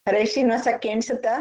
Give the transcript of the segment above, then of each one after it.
ಹರೇ ಶ್ರೀನಿವಾಸ ಕೇಣಿಸುತ್ತಾ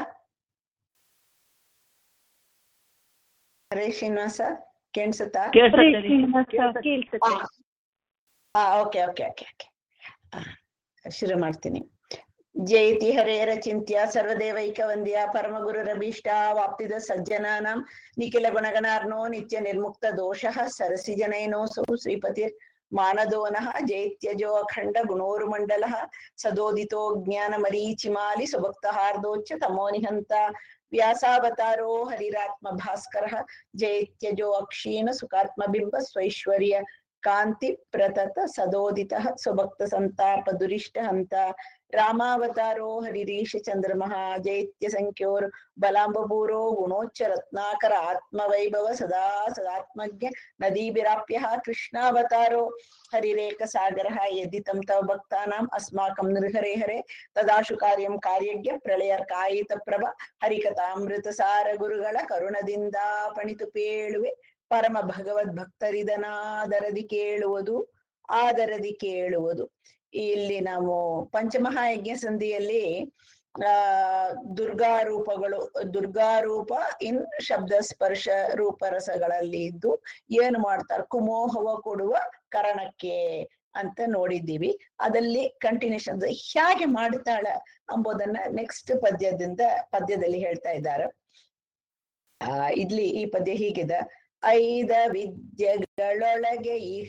ಹರೇ ಶ್ರೀನಿವಾಸ ಕೇಣಿಸುತ್ತಾ ಕೇಳ್ಸತ್ತೆ ರೀ. ಕೇಳಿಸುತ್ತೆ ಹಾ okay okay okay okay ಶುರು ಮಾಡ್ತೀನಿ ಜಯತಿ ಹರೇರ ಚಿಂತ್ಯ ಸರ್ವದೇವೈಕ ವಂದ್ಯ ಪರಮ ಗುರುರಭೀಷ್ಟ ವಾಪ್ತಿದ ಸಜ್ಜನಾನಾಂ ನಿಖಿಲ ಗುಣಗಣಾರ್ನೋ ನಿತ್ಯ ನಿರ್ಮುಕ್ತ ದೋಷಃ ಸರಸಿ ಜನೈನೋಸೌ ಶ್ರೀಪತಿರ್ ಮಾನದೋನಃ ಜೈತ್ಯಜೋ ಅಖಂಡ ಗುಣೋರುಮಂಡಲಃ ಸದೋದಿತೋ ಜ್ಞಾನ ಮರೀಚಿಮಾಲಿ ಸುಭಕ್ತಹಾರ್ದೋಚ್ಚ ತಮೋ ನಿಹಂತ ವ್ಯಾಸಾವತಾರೋ ಹರಿರಾತ್ಮ ಭಾಸ್ಕರಃ ಜೈತ್ಯಜೋ ಅಕ್ಷೀಣ ಸುಖಾತ್ಮ ಬಿಂಬ ಸ್ವೈಶ್ವರ್ಯ ಕಾಂತಿ ಪ್ರತತ ಸದೋದಿತ ಸ್ವಭಕ್ತ ಸಂತಾಪ ದುರಿಷ್ಟ ಹಂತ ರಾಮಾವತಾರೋ ಹರಿರೀಶ ಚಂದ್ರಮಃ ಜೈತ್ಯ ಸಂಖ್ಯೋರ್ ಬಲಾಂಬಪೂರೋ ಗುಣೋಚ್ಚ ರತ್ನಾಕರ ಆತ್ಮವೈಭವ ಸದಾ ಸದಾತ್ಮಜ್ಞ ನದೀಭಿರಾಪ್ಯ ಕೃಷ್ಣಾವತಾರೋ ಹರಿರೇಕ ಸಾಗರ ಯದಿ ತಂ ತವ ಭಕ್ತಾನಾಂ ಅಸ್ಮಾಕಂ ನೃಹರೆ ಹರೆ ತದಾಶು ಕಾರ್ಯಂ ಕಾರ್ಯಜ್ಞ ಪ್ರಳಯ ಕಾಯಿತ ಪ್ರಭ ಹರಿಕಥಾಮೃತ ಸಾರ ಗುರುಗಳ ಕರುಣದಿಂದ ಪಣಿತು ಪೇಳುವೆ ಪರಮ ಭಗವದ್ ಭಕ್ತರಿದನಾದರದಿ ಕೇಳುವುದು ಆದರದಿ ಕೇಳುವುದು ಇಲ್ಲಿ ನಾವು ಪಂಚಮಹಾಯಜ್ಞ ಸಂಧಿಯಲ್ಲಿ ಆ ದುರ್ಗಾ ರೂಪಗಳು ದುರ್ಗಾ ರೂಪ ಇನ್ ಶಬ್ದ ಸ್ಪರ್ಶ ರೂಪರಸಗಳಲ್ಲಿ ಇದ್ದು ಏನು ಮಾಡ್ತಾರೆ ಕುಮೋಹವ ಕೊಡುವ ಕರಣಕ್ಕೆ ಅಂತ ನೋಡಿದ್ದೀವಿ ಅದಲ್ಲಿ ಕಂಟಿನ್ಯೂಷನ್ ಹೇಗೆ ಮಾಡ್ತಾಳ ಎಂಬುದನ್ನ ನೆಕ್ಸ್ಟ್ ಪದ್ಯದಿಂದ ಪದ್ಯದಲ್ಲಿ ಹೇಳ್ತಾ ಇದ್ದಾರೆ ಆ ಇಲ್ಲಿ ಈ ಪದ್ಯ ಹೀಗಿದೆ ಐದ ವಿದ್ಯೆಗಳೊಳಗೆ ಇಹ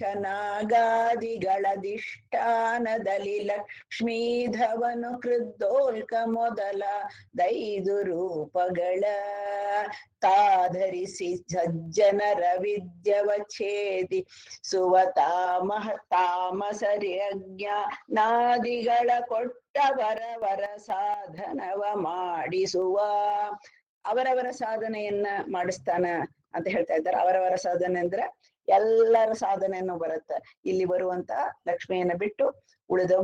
ನಾಗಾದಿಗಳದಿಷ್ಟಾನದಲ್ಲಿ ಲಕ್ಷ್ಮೀಧವನು ಕೃದ್ದೋಲ್ಕ ಮೊದಲ ದೈದು ರೂಪಗಳ ತಾಧರಿಸಿ ಸಜ್ಜನರ ವಿದ್ಯವ ಛೇದಿ ಸುವತಾಮಹ ತಾಮಸರಿ ಅಜ್ಞಾನಾದಿಗಳ ಕೊಟ್ಟ ವರವರ ಸಾಧನವ ಮಾಡಿಸುವ ಅವರವರ ಸಾಧನೆಯನ್ನ ಮಾಡಿಸ್ತಾನ ಅಂತ ಹೇಳ್ತಾ ಇದ್ದಾರೆ ಅವರವರ ಸಾಧನೆ ಅಂದ್ರೆ ಎಲ್ಲರ ಸಾಧನೆಯನ್ನು ಬರುತ್ತೆ ಇಲ್ಲಿ ಬರುವಂತ ಲಕ್ಷ್ಮಿಯನ್ನ ಬಿಟ್ಟು ಉಳಿದ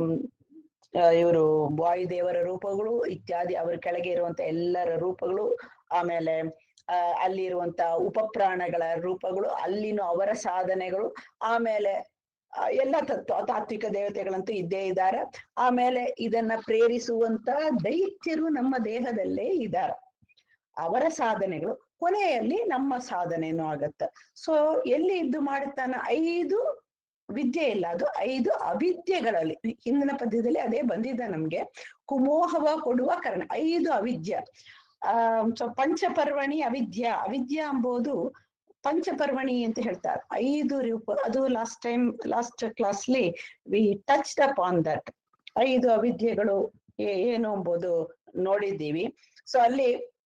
ಇವರು ವಾಯುದೇವರ ರೂಪಗಳು ಇತ್ಯಾದಿ ಅವರ ಕೆಳಗೆ ಇರುವಂತ ಎಲ್ಲರ ರೂಪಗಳು ಆಮೇಲೆ ಆ ಅಲ್ಲಿ ಇರುವಂತ ಉಪಪ್ರಾಣಗಳ ರೂಪಗಳು ಅಲ್ಲಿನ ಅವರ ಸಾಧನೆಗಳು ಆಮೇಲೆ ಆ, ಎಲ್ಲ ತತ್ವ ತಾತ್ವಿಕ ದೇವತೆಗಳಂತೂ ಇದ್ದೇ ಇದ್ದಾರೆ ಆಮೇಲೆ ಇದನ್ನ ಪ್ರೇರಿಸುವಂತ ದೈತ್ಯರು ನಮ್ಮ ದೇಹದಲ್ಲೇ ಇದ್ದಾರೆ ಅವರ ಸಾಧನೆಗಳು ಕೊನೆಯಲ್ಲಿ ನಮ್ಮ ಸಾಧನೆನೂ ಆಗತ್ತ ಸೊ ಎಲ್ಲಿ ಇದ್ದು ಮಾಡುತ್ತಾನ ಐದು ವಿದ್ಯೆ ಇಲ್ಲ ಅದು ಐದು ಅವಿದ್ಯೆಗಳಲ್ಲಿ ಹಿಂದಿನ ಪದ್ಯದಲ್ಲಿ ಅದೇ ಬಂದಿದೆ ನಮ್ಗೆ ಕುಮೋಹವ ಕೊಡುವ ಕಾರಣ ಐದು ಅವಿದ್ಯ ಆ ಸೊ ಪಂಚಪರ್ವಣಿ ಅವಿದ್ಯ ಅವಿದ್ಯ ಎಂಬುದು ಪಂಚಪರ್ವಣಿ ಅಂತ ಹೇಳ್ತಾರೆ ಐದು ರೂಪ ಅದು ಲಾಸ್ಟ್ ಟೈಮ್ ಲಾಸ್ಟ್ ಕ್ಲಾಸ್ಲಿ we touch up on that ಐದು ಅವಿದ್ಯೆಗಳು ಏ- ಏನು ಎಂಬುದು ನೋಡಿದ್ದೀವಿ ಸೊ ಅಲ್ಲಿ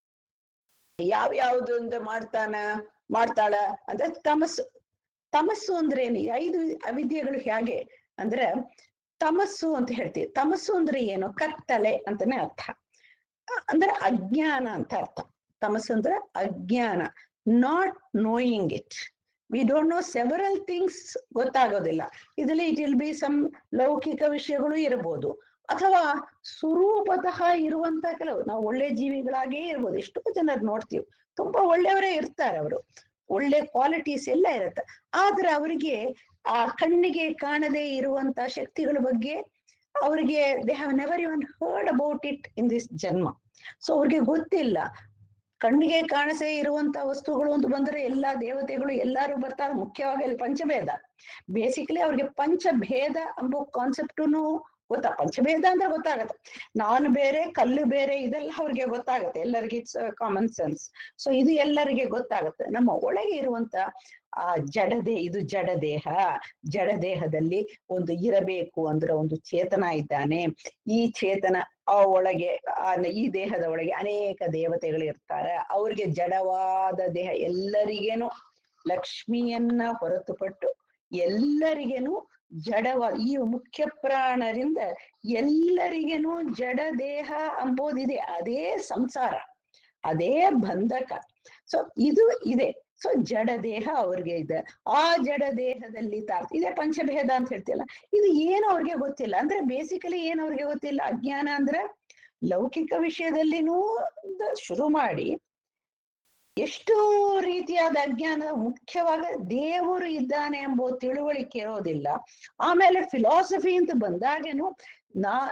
ಯಾವ ಯಾವ್ದೊಂದು ಮಾಡ್ತಾನ ಮಾಡ್ತಾಳ ಅಂದ್ರೆ ತಮಸ್ಸು ತಮಸ್ಸು ಅಂದ್ರೆ ಏನು ಈ ಐದು ಅವಿದ್ಯೆಗಳು ಹೇಗೆ ಅಂದ್ರೆ ತಮಸ್ಸು ಅಂತ ಹೇಳ್ತೀವಿ ತಮಸ್ಸು ಅಂದ್ರೆ ಏನು ಕತ್ತಲೆ ಅಂತಾನೆ ಅರ್ಥ ಅ- ಅಂದ್ರೆ ಅಜ್ಞಾನ ಅಂತ ಅರ್ಥ ತಮಸ್ಸು ಅಂದ್ರೆ ಅಜ್ಞಾನ not knowing it we don't know several things ಗೊತ್ತಾಗೋದಿಲ್ಲ ಇದರಲ್ಲಿ ಇಟ್ ವಿಲ್ ಬಿ ಸಮ್ ಲೌಕಿಕ ವಿಷಯಗಳು ಇರಬಹುದು ಅಥವಾ ಸ್ವರೂಪತಃ ಇರುವಂತ ಕೆಲವು ನಾವು ಒಳ್ಳೆ ಜೀವಿಗಳಾಗೇ ಇರ್ಬೋದು ಎಷ್ಟೋ ಜನರು ನೋಡ್ತೀವಿ ತುಂಬಾ ಒಳ್ಳೆಯವರೇ ಇರ್ತಾರೆ ಅವರು ಒಳ್ಳೆ ಕ್ವಾಲಿಟೀಸ್ ಎಲ್ಲ ಇರುತ್ತೆ ಆದ್ರೆ ಅವರಿಗೆ ಆ ಕಣ್ಣಿಗೆ ಕಾಣದೇ ಇರುವಂತ ಶಕ್ತಿಗಳ ಬಗ್ಗೆ ಅವರಿಗೆ they have never even heard about it in this ಜನ್ಮ ಸೊ ಅವ್ರಿಗೆ ಗೊತ್ತಿಲ್ಲ ಕಣ್ಣಿಗೆ ಕಾಣಸೇ ಇರುವಂತ ವಸ್ತುಗಳು ಅಂತ ಬಂದ್ರೆ ಎಲ್ಲಾ ದೇವತೆಗಳು ಎಲ್ಲಾರು ಬರ್ತಾರೆ ಮುಖ್ಯವಾಗಿ ಅಲ್ಲಿ ಪಂಚಭೇದ ಬೇಸಿಕಲಿ ಅವ್ರಿಗೆ ಪಂಚಭೇದ ಎಂಬ ಕಾನ್ಸೆಪ್ಟುನು ಗೊತ್ತಾ ಪಂಚಭೇದ ಅಂದ್ರೆ ಗೊತ್ತಾಗತ್ತೆ ನಾನು ಬೇರೆ ಕಲ್ಲು ಬೇರೆ ಇದೆಲ್ಲ ಅವ್ರಿಗೆ ಗೊತ್ತಾಗತ್ತೆ ಎಲ್ಲರಿಗೆ ಇಟ್ಸ್ ಕಾಮನ್ ಸೆನ್ಸ್ ಸೊ ಇದು ಎಲ್ಲರಿಗೆ ಗೊತ್ತಾಗತ್ತೆ ನಮ್ಮ ಒಳಗೆ ಇರುವಂತ ಆ ಜಡದೇ ಇದು ಜಡದೇಹ ಜಡದೇಹದಲ್ಲಿ ಒಂದು ಇರಬೇಕು ಅಂದ್ರೆ ಒಂದು ಚೇತನ ಇದ್ದಾನೆ ಈ ಚೇತನ ಆ ಒಳಗೆ ಆ ಈ ದೇಹದ ಒಳಗೆ ಅನೇಕ ದೇವತೆಗಳು ಇರ್ತಾರೆ ಅವ್ರಿಗೆ ಜಡವಾದ ದೇಹ ಎಲ್ಲರಿಗೇನು ಲಕ್ಷ್ಮಿಯನ್ನ ಹೊರತುಪಟ್ಟು ಎಲ್ಲರಿಗೇನು ಜಡವ ಈ ಮುಖ್ಯ ಪ್ರಾಣರಿಂದ ಎಲ್ಲರಿಗೇನು ಜಡ ದೇಹ ಅಂಬೋದಿದೆ ಅದೇ ಸಂಸಾರ ಅದೇ ಬಂಧಕ ಸೊ ಇದು ಇದೆ ಸೊ ಜಡ ದೇಹ ಅವ್ರಿಗೆ ಇದೆ ಆ ಜಡ ದೇಹದಲ್ಲಿ ತಾರ್ ಇದೇ ಪಂಚಭೇದ ಅಂತ ಹೇಳ್ತಿಲ್ಲ ಇದು ಏನು ಅವ್ರಿಗೆ ಗೊತ್ತಿಲ್ಲ ಅಂದ್ರೆ ಬೇಸಿಕಲಿ ಏನ್ ಅವ್ರಿಗೆ ಗೊತ್ತಿಲ್ಲ ಅಜ್ಞಾನ ಅಂದ್ರೆ ಲೌಕಿಕ ವಿಷಯದಲ್ಲಿನೂ ದ- ಶುರು ಮಾಡಿ ಎಷ್ಟು ರೀತಿಯಾದ ಅಜ್ಞಾನ ಮುಖ್ಯವಾಗಿ ದೇವರು ಇದ್ದಾನೆ ಎಂಬ ತಿಳುವಳಿಕೆ ಇರೋದಿಲ್ಲ ಆಮೇಲೆ ಫಿಲಾಸಫಿ ಅಂತ ಬಂದಾಗೇನು ನಾ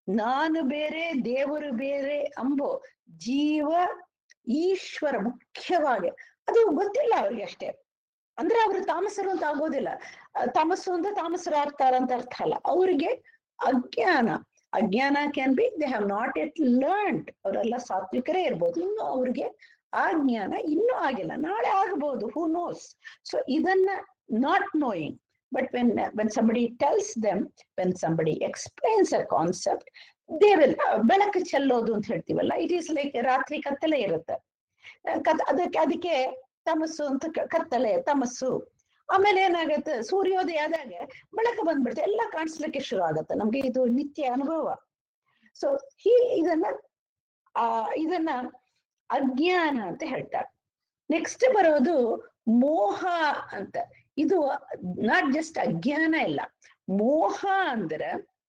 ನಾನು ಬೇರೆ ದೇವರು ಬೇರೆ ಅಂಬೋ ಜೀವ ಈಶ್ವರ ಮುಖ್ಯವಾಗಿ ಅದು ಗೊತ್ತಿಲ್ಲ ಅವ್ರಿಗೆ ಅಷ್ಟೇ ಅಂದ್ರೆ ಅವರು ತಾಮಸರು ಅಂತ ಆಗೋದಿಲ್ಲ ಅಹ್ ತಾಮಸ್ಸು ಅಂದ್ರೆ ತಾಮಸರು ಆಗ್ತಾರ ಅಂತ ಅರ್ಥ ಅಲ್ಲ ಅವ್ರಿಗೆ ಅಜ್ಞಾನ ಅಜ್ಞಾನ can be they have not yet learned ಅವರೆಲ್ಲ ಸಾತ್ವಿಕರೇ ಇರ್ಬೋದು ಇನ್ನು ಅವ್ರಿಗೆ ಆ ಜ್ಞಾನ ಇನ್ನೂ ಆಗಿಲ್ಲ ನಾಳೆ ಆಗಬಹುದು ಹೂ ನೋಸ್ ಸೊ ಇದನ್ನ not knowing but when when somebody tells them when somebody explains a concept they will ಬೆಳಕು ಚೆಲ್ಲೋದು ಅಂತ ಹೇಳ್ತೀವಲ್ಲ ಇಟ್ ಈಸ್ ಲೈಕ್ ರಾತ್ರಿ ಕತ್ತಲೆ ಇರುತ್ತೆ ಕತ್ ಅದಕ್ಕೆ ಅದಕ್ಕೆ ತಮಸ್ಸು ಅಂತ ಕ- ಕತ್ತಲೆ ತಮಸ್ಸು ಆಮೇಲೆ ಏನಾಗತ್ತೆ ಸೂರ್ಯೋದಯ ಆದಾಗ ಬೆಳಕು ಬಂದ್ಬಿಡುತ್ತೆ ಎಲ್ಲ ಕಾಣಿಸ್ಲಿಕ್ಕೆ ಶುರು ಆಗತ್ತೆ ನಮ್ಗೆ ಇದು ನಿತ್ಯ ಅನುಭವ ಸೊ ಹೀ ಇದನ್ನ ಆ ಇದನ್ನ ಅಜ್ಞಾನ ಅಂತ ಹೇಳ್ತಾರೆ ನೆಕ್ಸ್ಟ್ ಬರೋದು ಮೋಹ ಅಂತ ಇದು ನಾಟ್ ಜಸ್ಟ್ ಅಜ್ಞಾನ ಇಲ್ಲ ಮೋಹ ಅಂದ್ರೆ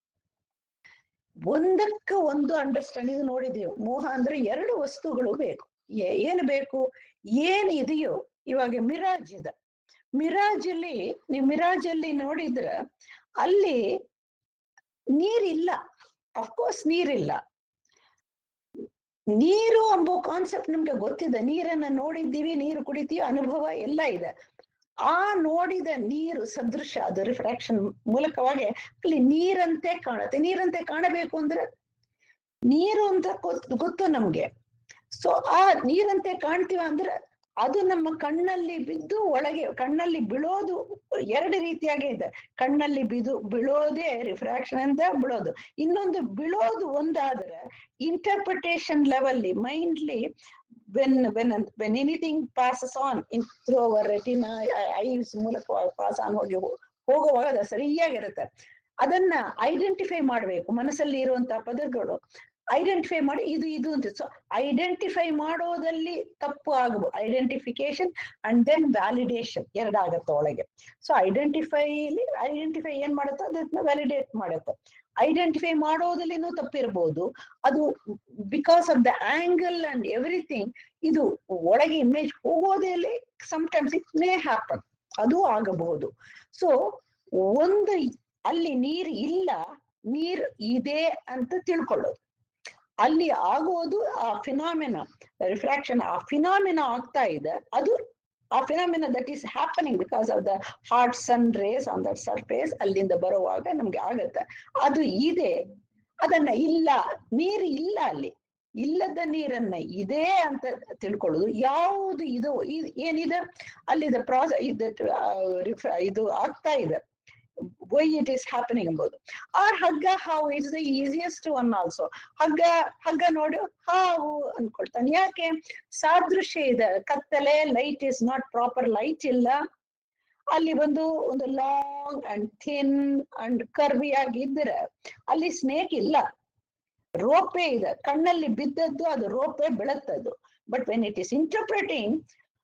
ಒಂದಕ್ಕ ಒಂದು ಅಂಡರ್ಸ್ಟ್ಯಾಂಡಿಂಗ್ ನೋಡಿದೀವಿ ಮೋಹ ಅಂದ್ರೆ ಎರಡು ವಸ್ತುಗಳು ಬೇಕು ಏ- ಏನು ಬೇಕು ಏನ್ ಇದೆಯೋ ಇವಾಗ ಮಿರಾಜ್ ಇದೆ ಮಿರಾಜಲ್ಲಿ ನೀವು ಮಿರಾಜಲ್ಲಿ ನೋಡಿದ್ರ ಅಲ್ಲಿ ನೀರಿಲ್ಲ ಅಫ್ಕೋರ್ಸ್ ನೀರಿಲ್ಲ ನೀರು ಎಂಬೋ ಕಾನ್ಸೆಪ್ಟ್ ನಿಮ್ಗೆ ಗೊತ್ತಿದೆ ನೀರನ್ನ ನೋಡಿದ್ದೀವಿ ನೀರು ಕುಡಿತೀವಿ ಅನುಭವ ಎಲ್ಲ ಇದೆ ಆ ನೋಡಿದ ನೀರು ಸದೃಶ ಅದು ರಿಫ್ರಾಕ್ಷನ್ ಮೂಲಕವಾಗಿ ಅಲ್ಲಿ ನೀರಂತೆ ಕಾಣುತ್ತೆ ನೀರಂತೆ ಕಾಣಬೇಕು ಅಂದ್ರೆ ನೀರು ಅಂತ ಗೊತ್ತು ಗೊತ್ತು ನಮ್ಗೆ ಸೊ ಆ ನೀರಂತೆ ಕಾಣ್ತೀವ ಅಂದ್ರೆ ಅದು ನಮ್ಮ ಕಣ್ಣಲ್ಲಿ ಬಿದ್ದು ಒಳಗೆ ಕಣ್ಣಲ್ಲಿ ಬೀಳೋದು ಎರಡು ರೀತಿಯಾಗಿ ಇದೆ ಕಣ್ಣಲ್ಲಿ ಬಿದು ಬೀಳೋದೇ ರಿಫ್ರಾಕ್ಷನ್ ಅಂತ ಬೀಳೋದು ಇನ್ನೊಂದು ಬೀಳೋದು ಒಂದಾದ್ರೆ ಇಂಟರ್ಪ್ರಿಟೇಷನ್ ಲೆವೆಲ್ಲಿ ಮೈಂಡ್ಲಿ when when when anything passes on in through our retina eyes ಮೂಲಕ ಪಾಸ್ ಆನ್ ಹೋಗಿ ಹೋ- ಹೋಗುವಾಗ ಅದು ಸರಿಯಾಗಿರುತ್ತೆ ಅದನ್ನ ಐಡೆಂಟಿಫೈ ಮಾಡಬೇಕು ಮನಸ್ಸಲ್ಲಿ ಇರುವಂತಹ ಪದಗಳು ಐಡೆಂಟಿಫೈ ಮಾಡಿ ಇದು ಇದು ಅಂತ ಸೊ ಐಡೆಂಟಿಫೈ ಮಾಡೋದಲ್ಲಿ ತಪ್ಪು ಆಗಬಹುದು ಐಡೆಂಟಿಫಿಕೇಶನ್ ಅಂಡ್ ದೆನ್ ವ್ಯಾಲಿಡೇಷನ್ ಎರಡಾಗತ್ತೆ ಒಳಗೆ ಸೊ ಐಡೆಂಟಿಫೈ ಐಡೆಂಟಿಫೈ ಏನ್ ಮಾಡುತ್ತೋ ಅದನ್ನ ವ್ಯಾಲಿಡೇಟ್ ಮಾಡುತ್ತೆ ಐಡೆಂಟಿಫೈ ಮಾಡೋದಲ್ಲಿನೂ ತಪ್ಪಿರ್ಬೋದು ಅದು because of the angle and everything ಇದು ಒಳಗೆ ಇಮೇಜ್ ಹೋಗೋದಲ್ಲಿ ಸಮಟೈಮ್ಸ್ ಇಟ್ ಮೇ ಹ್ಯಾಪನ್ ಅದು ಆಗಬಹುದು ಸೊ ಒಂದು ಅಲ್ಲಿ ನೀರು ಇಲ್ಲ ನೀರ್ ಇದೆ ಅಂತ ತಿಳ್ಕೊಳ್ಳೋದು ಅಲ್ಲಿ ಆಗೋದು ಆ ಫಿನಾಮಿನ ರಿಫ್ರಾಕ್ಷನ್ ಆ ಫಿನಾಮಿನ ಆಗ್ತಾ ಇದೆ ಅದು ಆ phenomena that is happening because of the hot sun rays on that surface ಅಲ್ಲಿಂದ ಬರುವಾಗ ನಮ್ಗೆ ಆಗತ್ತೆ ಅದು ಇದೆ ಅದನ್ನ ಇಲ್ಲ ನೀರು ಇಲ್ಲ ಅಲ್ಲಿ ಇಲ್ಲದ ನೀರನ್ನ ಇದೆ ಅಂತ ತಿಳ್ಕೊಳ್ಳೋದು ಯಾವುದು ಇದು ಇದ್- ಏನಿದೆ ಅಲ್ಲಿದ ಪ್ರಾಸ ಇದು ಆ, ರಿಫ್- ಇದು ಆಗ್ತಾ ಇದೆ ವೈ ಇಟ್ ಈಸ್ ಹ್ಯಾಪನಿಂಗ್ ಎಂಬುದು ಆರ್ ಹಗ್ಗ ಹಾವು it's the easiest one also ಹಗ್ಗ ಹಗ್ಗ ನೋಡಿ ಹಾವು ಅನ್ಕೊಳ್ತಾನೆ ಯಾಕೆ ಸಾದೃಶ್ಯ ಇದೆ ಕತ್ತಲೆ light is not proper light ಇಲ್ಲ ಅಲ್ಲಿ ಬಂದು ಒಂದು long and thin and curvy ಆಗಿ ಇದ್ರೆ ಅಲ್ಲಿ ಸ್ನೇಕ್ ಇಲ್ಲ ರೋಪೆ ಇದೆ ಕಣ್ಣಲ್ಲಿ ಬಿದ್ದದ್ದು ಅದು ರೋಪೆ ಬೆಳತ್ತದು but when it is interpreting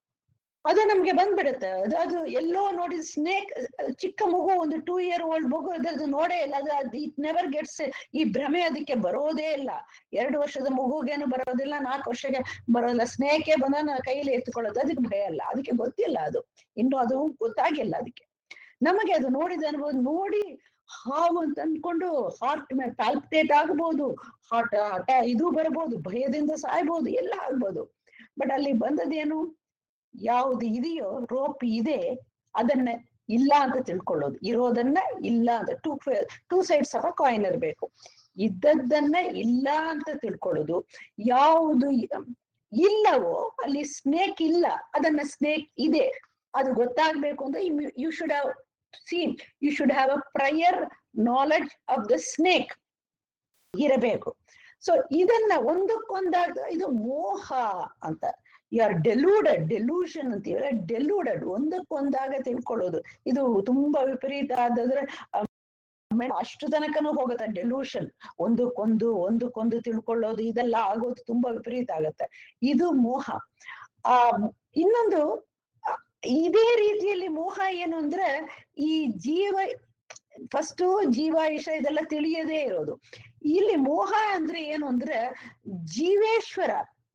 ಅದು ನಮ್ಗೆ ಬಂದ್ಬಿಡುತ್ತೆ ಅದು ಅದು ಎಲ್ಲೋ ನೋಡಿ ಸ್ನೇಕ್ ಚಿಕ್ಕ ಮಗು ಒಂದು ಟೂ ಇಯರ್ ಓಲ್ಡ್ ಮಗು ಅದರದ್ದು ನೋಡೇ ಇಲ್ಲ ಅದು ಇಟ್ ನೆವರ್ ಗೆಟ್ಸ್ ಈ ಭ್ರಮೆ ಅದಕ್ಕೆ ಬರೋದೇ ಇಲ್ಲ ಎರಡು ವರ್ಷದ ಮಗುಗೇನು ಬರೋದಿಲ್ಲ ನಾಲ್ಕು ವರ್ಷಕ್ಕೆ ಬರೋದಿಲ್ಲ ಸ್ನೇಕೆ ಬಂದ ಕೈಯಲ್ಲಿ ಎತ್ಕೊಳ್ಳೋದು ಅದಕ್ಕೆ ಭಯ ಇಲ್ಲ ಅದಕ್ಕೆ ಗೊತ್ತಿಲ್ಲ ಅದು ಇನ್ನು ಅದು ಗೊತ್ತಾಗಿಲ್ಲ ಅದಕ್ಕೆ ನಮಗೆ ಅದು ನೋಡಿದ ಅನುಭವ ನೋಡಿ ಹಾವು ಅಂತ ಅಂದ್ಕೊಂಡು ಹಾರ್ಟ್ ಮೇಲೆ ಪ್ಯಾಲ್ಪಿಟೇಟ್ ಆಗ್ಬೋದು ಹಾರ್ಟ್ ಹಠ ಇದು ಬರ್ಬೋದು ಭಯದಿಂದ ಸಾಯ್ಬೋದು ಎಲ್ಲ ಆಗ್ಬೋದು ಬಟ್ ಅಲ್ಲಿ ಬಂದದೇನು ಯಾವುದು ಇದೆಯೋ ರೋಪ್ ಇದೆ ಅದನ್ನ ಇಲ್ಲ ಅಂತ ತಿಳ್ಕೊಳ್ಳೋದು ಇರೋದನ್ನ ಇಲ್ಲ ಅಂತ two two sides of a coin ಇರಬೇಕು ಇದ್ದದ್ದನ್ನ ಇಲ್ಲ ಅಂತ ತಿಳ್ಕೊಳ್ಳೋದು ಯಾವುದು ಇ- ಇಲ್ಲವೋ ಅಲ್ಲಿ ಸ್ನೇಕ್ ಇಲ್ಲ ಅದನ್ನ ಸ್ನೇಕ್ ಇದೆ ಅದು ಗೊತ್ತಾಗ್ಬೇಕು ಅಂದ್ರೆ you should have seen you should have a prior knowledge of the snake ಇರಬೇಕು ಸೊ ಇದನ್ನ ಒಂದಕ್ಕೊಂದಾಗ ಇದು ಮೋಹ ಅಂತ ಯು ಆರ್ ಡೆಲೂಡೆಡ್ ಡೆಲೂಷನ್ ಅಂತೀವಲ್ಲ ಡೆಲೂಡೆಡ್ ಒಂದಕ್ಕೊಂದಾಗ ತಿಳ್ಕೊಳ್ಳೋದು ಇದು ತುಂಬಾ ವಿಪರೀತ ಆದ್ರೆ ಆಮೇಲೆ ಅಷ್ಟು ತನಕನೂ ಹೋಗುತ್ತೆ ಡೆಲೂಷನ್ ಒಂದಕ್ಕೊಂದು ಒಂದಕ್ಕೊಂದು ತಿಳ್ಕೊಳ್ಳೋದು ಇದೆಲ್ಲ ಆಗೋದು ತುಂಬಾ ವಿಪರೀತ ಆಗತ್ತೆ ಇದು ಮೋಹ ಆ ಇನ್ನೊಂದು ಆ, ಇದೇ ರೀತಿಯಲ್ಲಿ ಮೋಹ ಏನು ಅಂದ್ರೆ ಈ ಜೀವ ಫಸ್ಟ್ ಜೀವ ಇಶ ಇದೆಲ್ಲ ತಿಳಿಯದೇ ಇರೋದು ಇಲ್ಲಿ ಮೋಹ ಅಂದ್ರೆ ಏನು ಅಂದ್ರೆ ಜೀವೇಶ್ವರ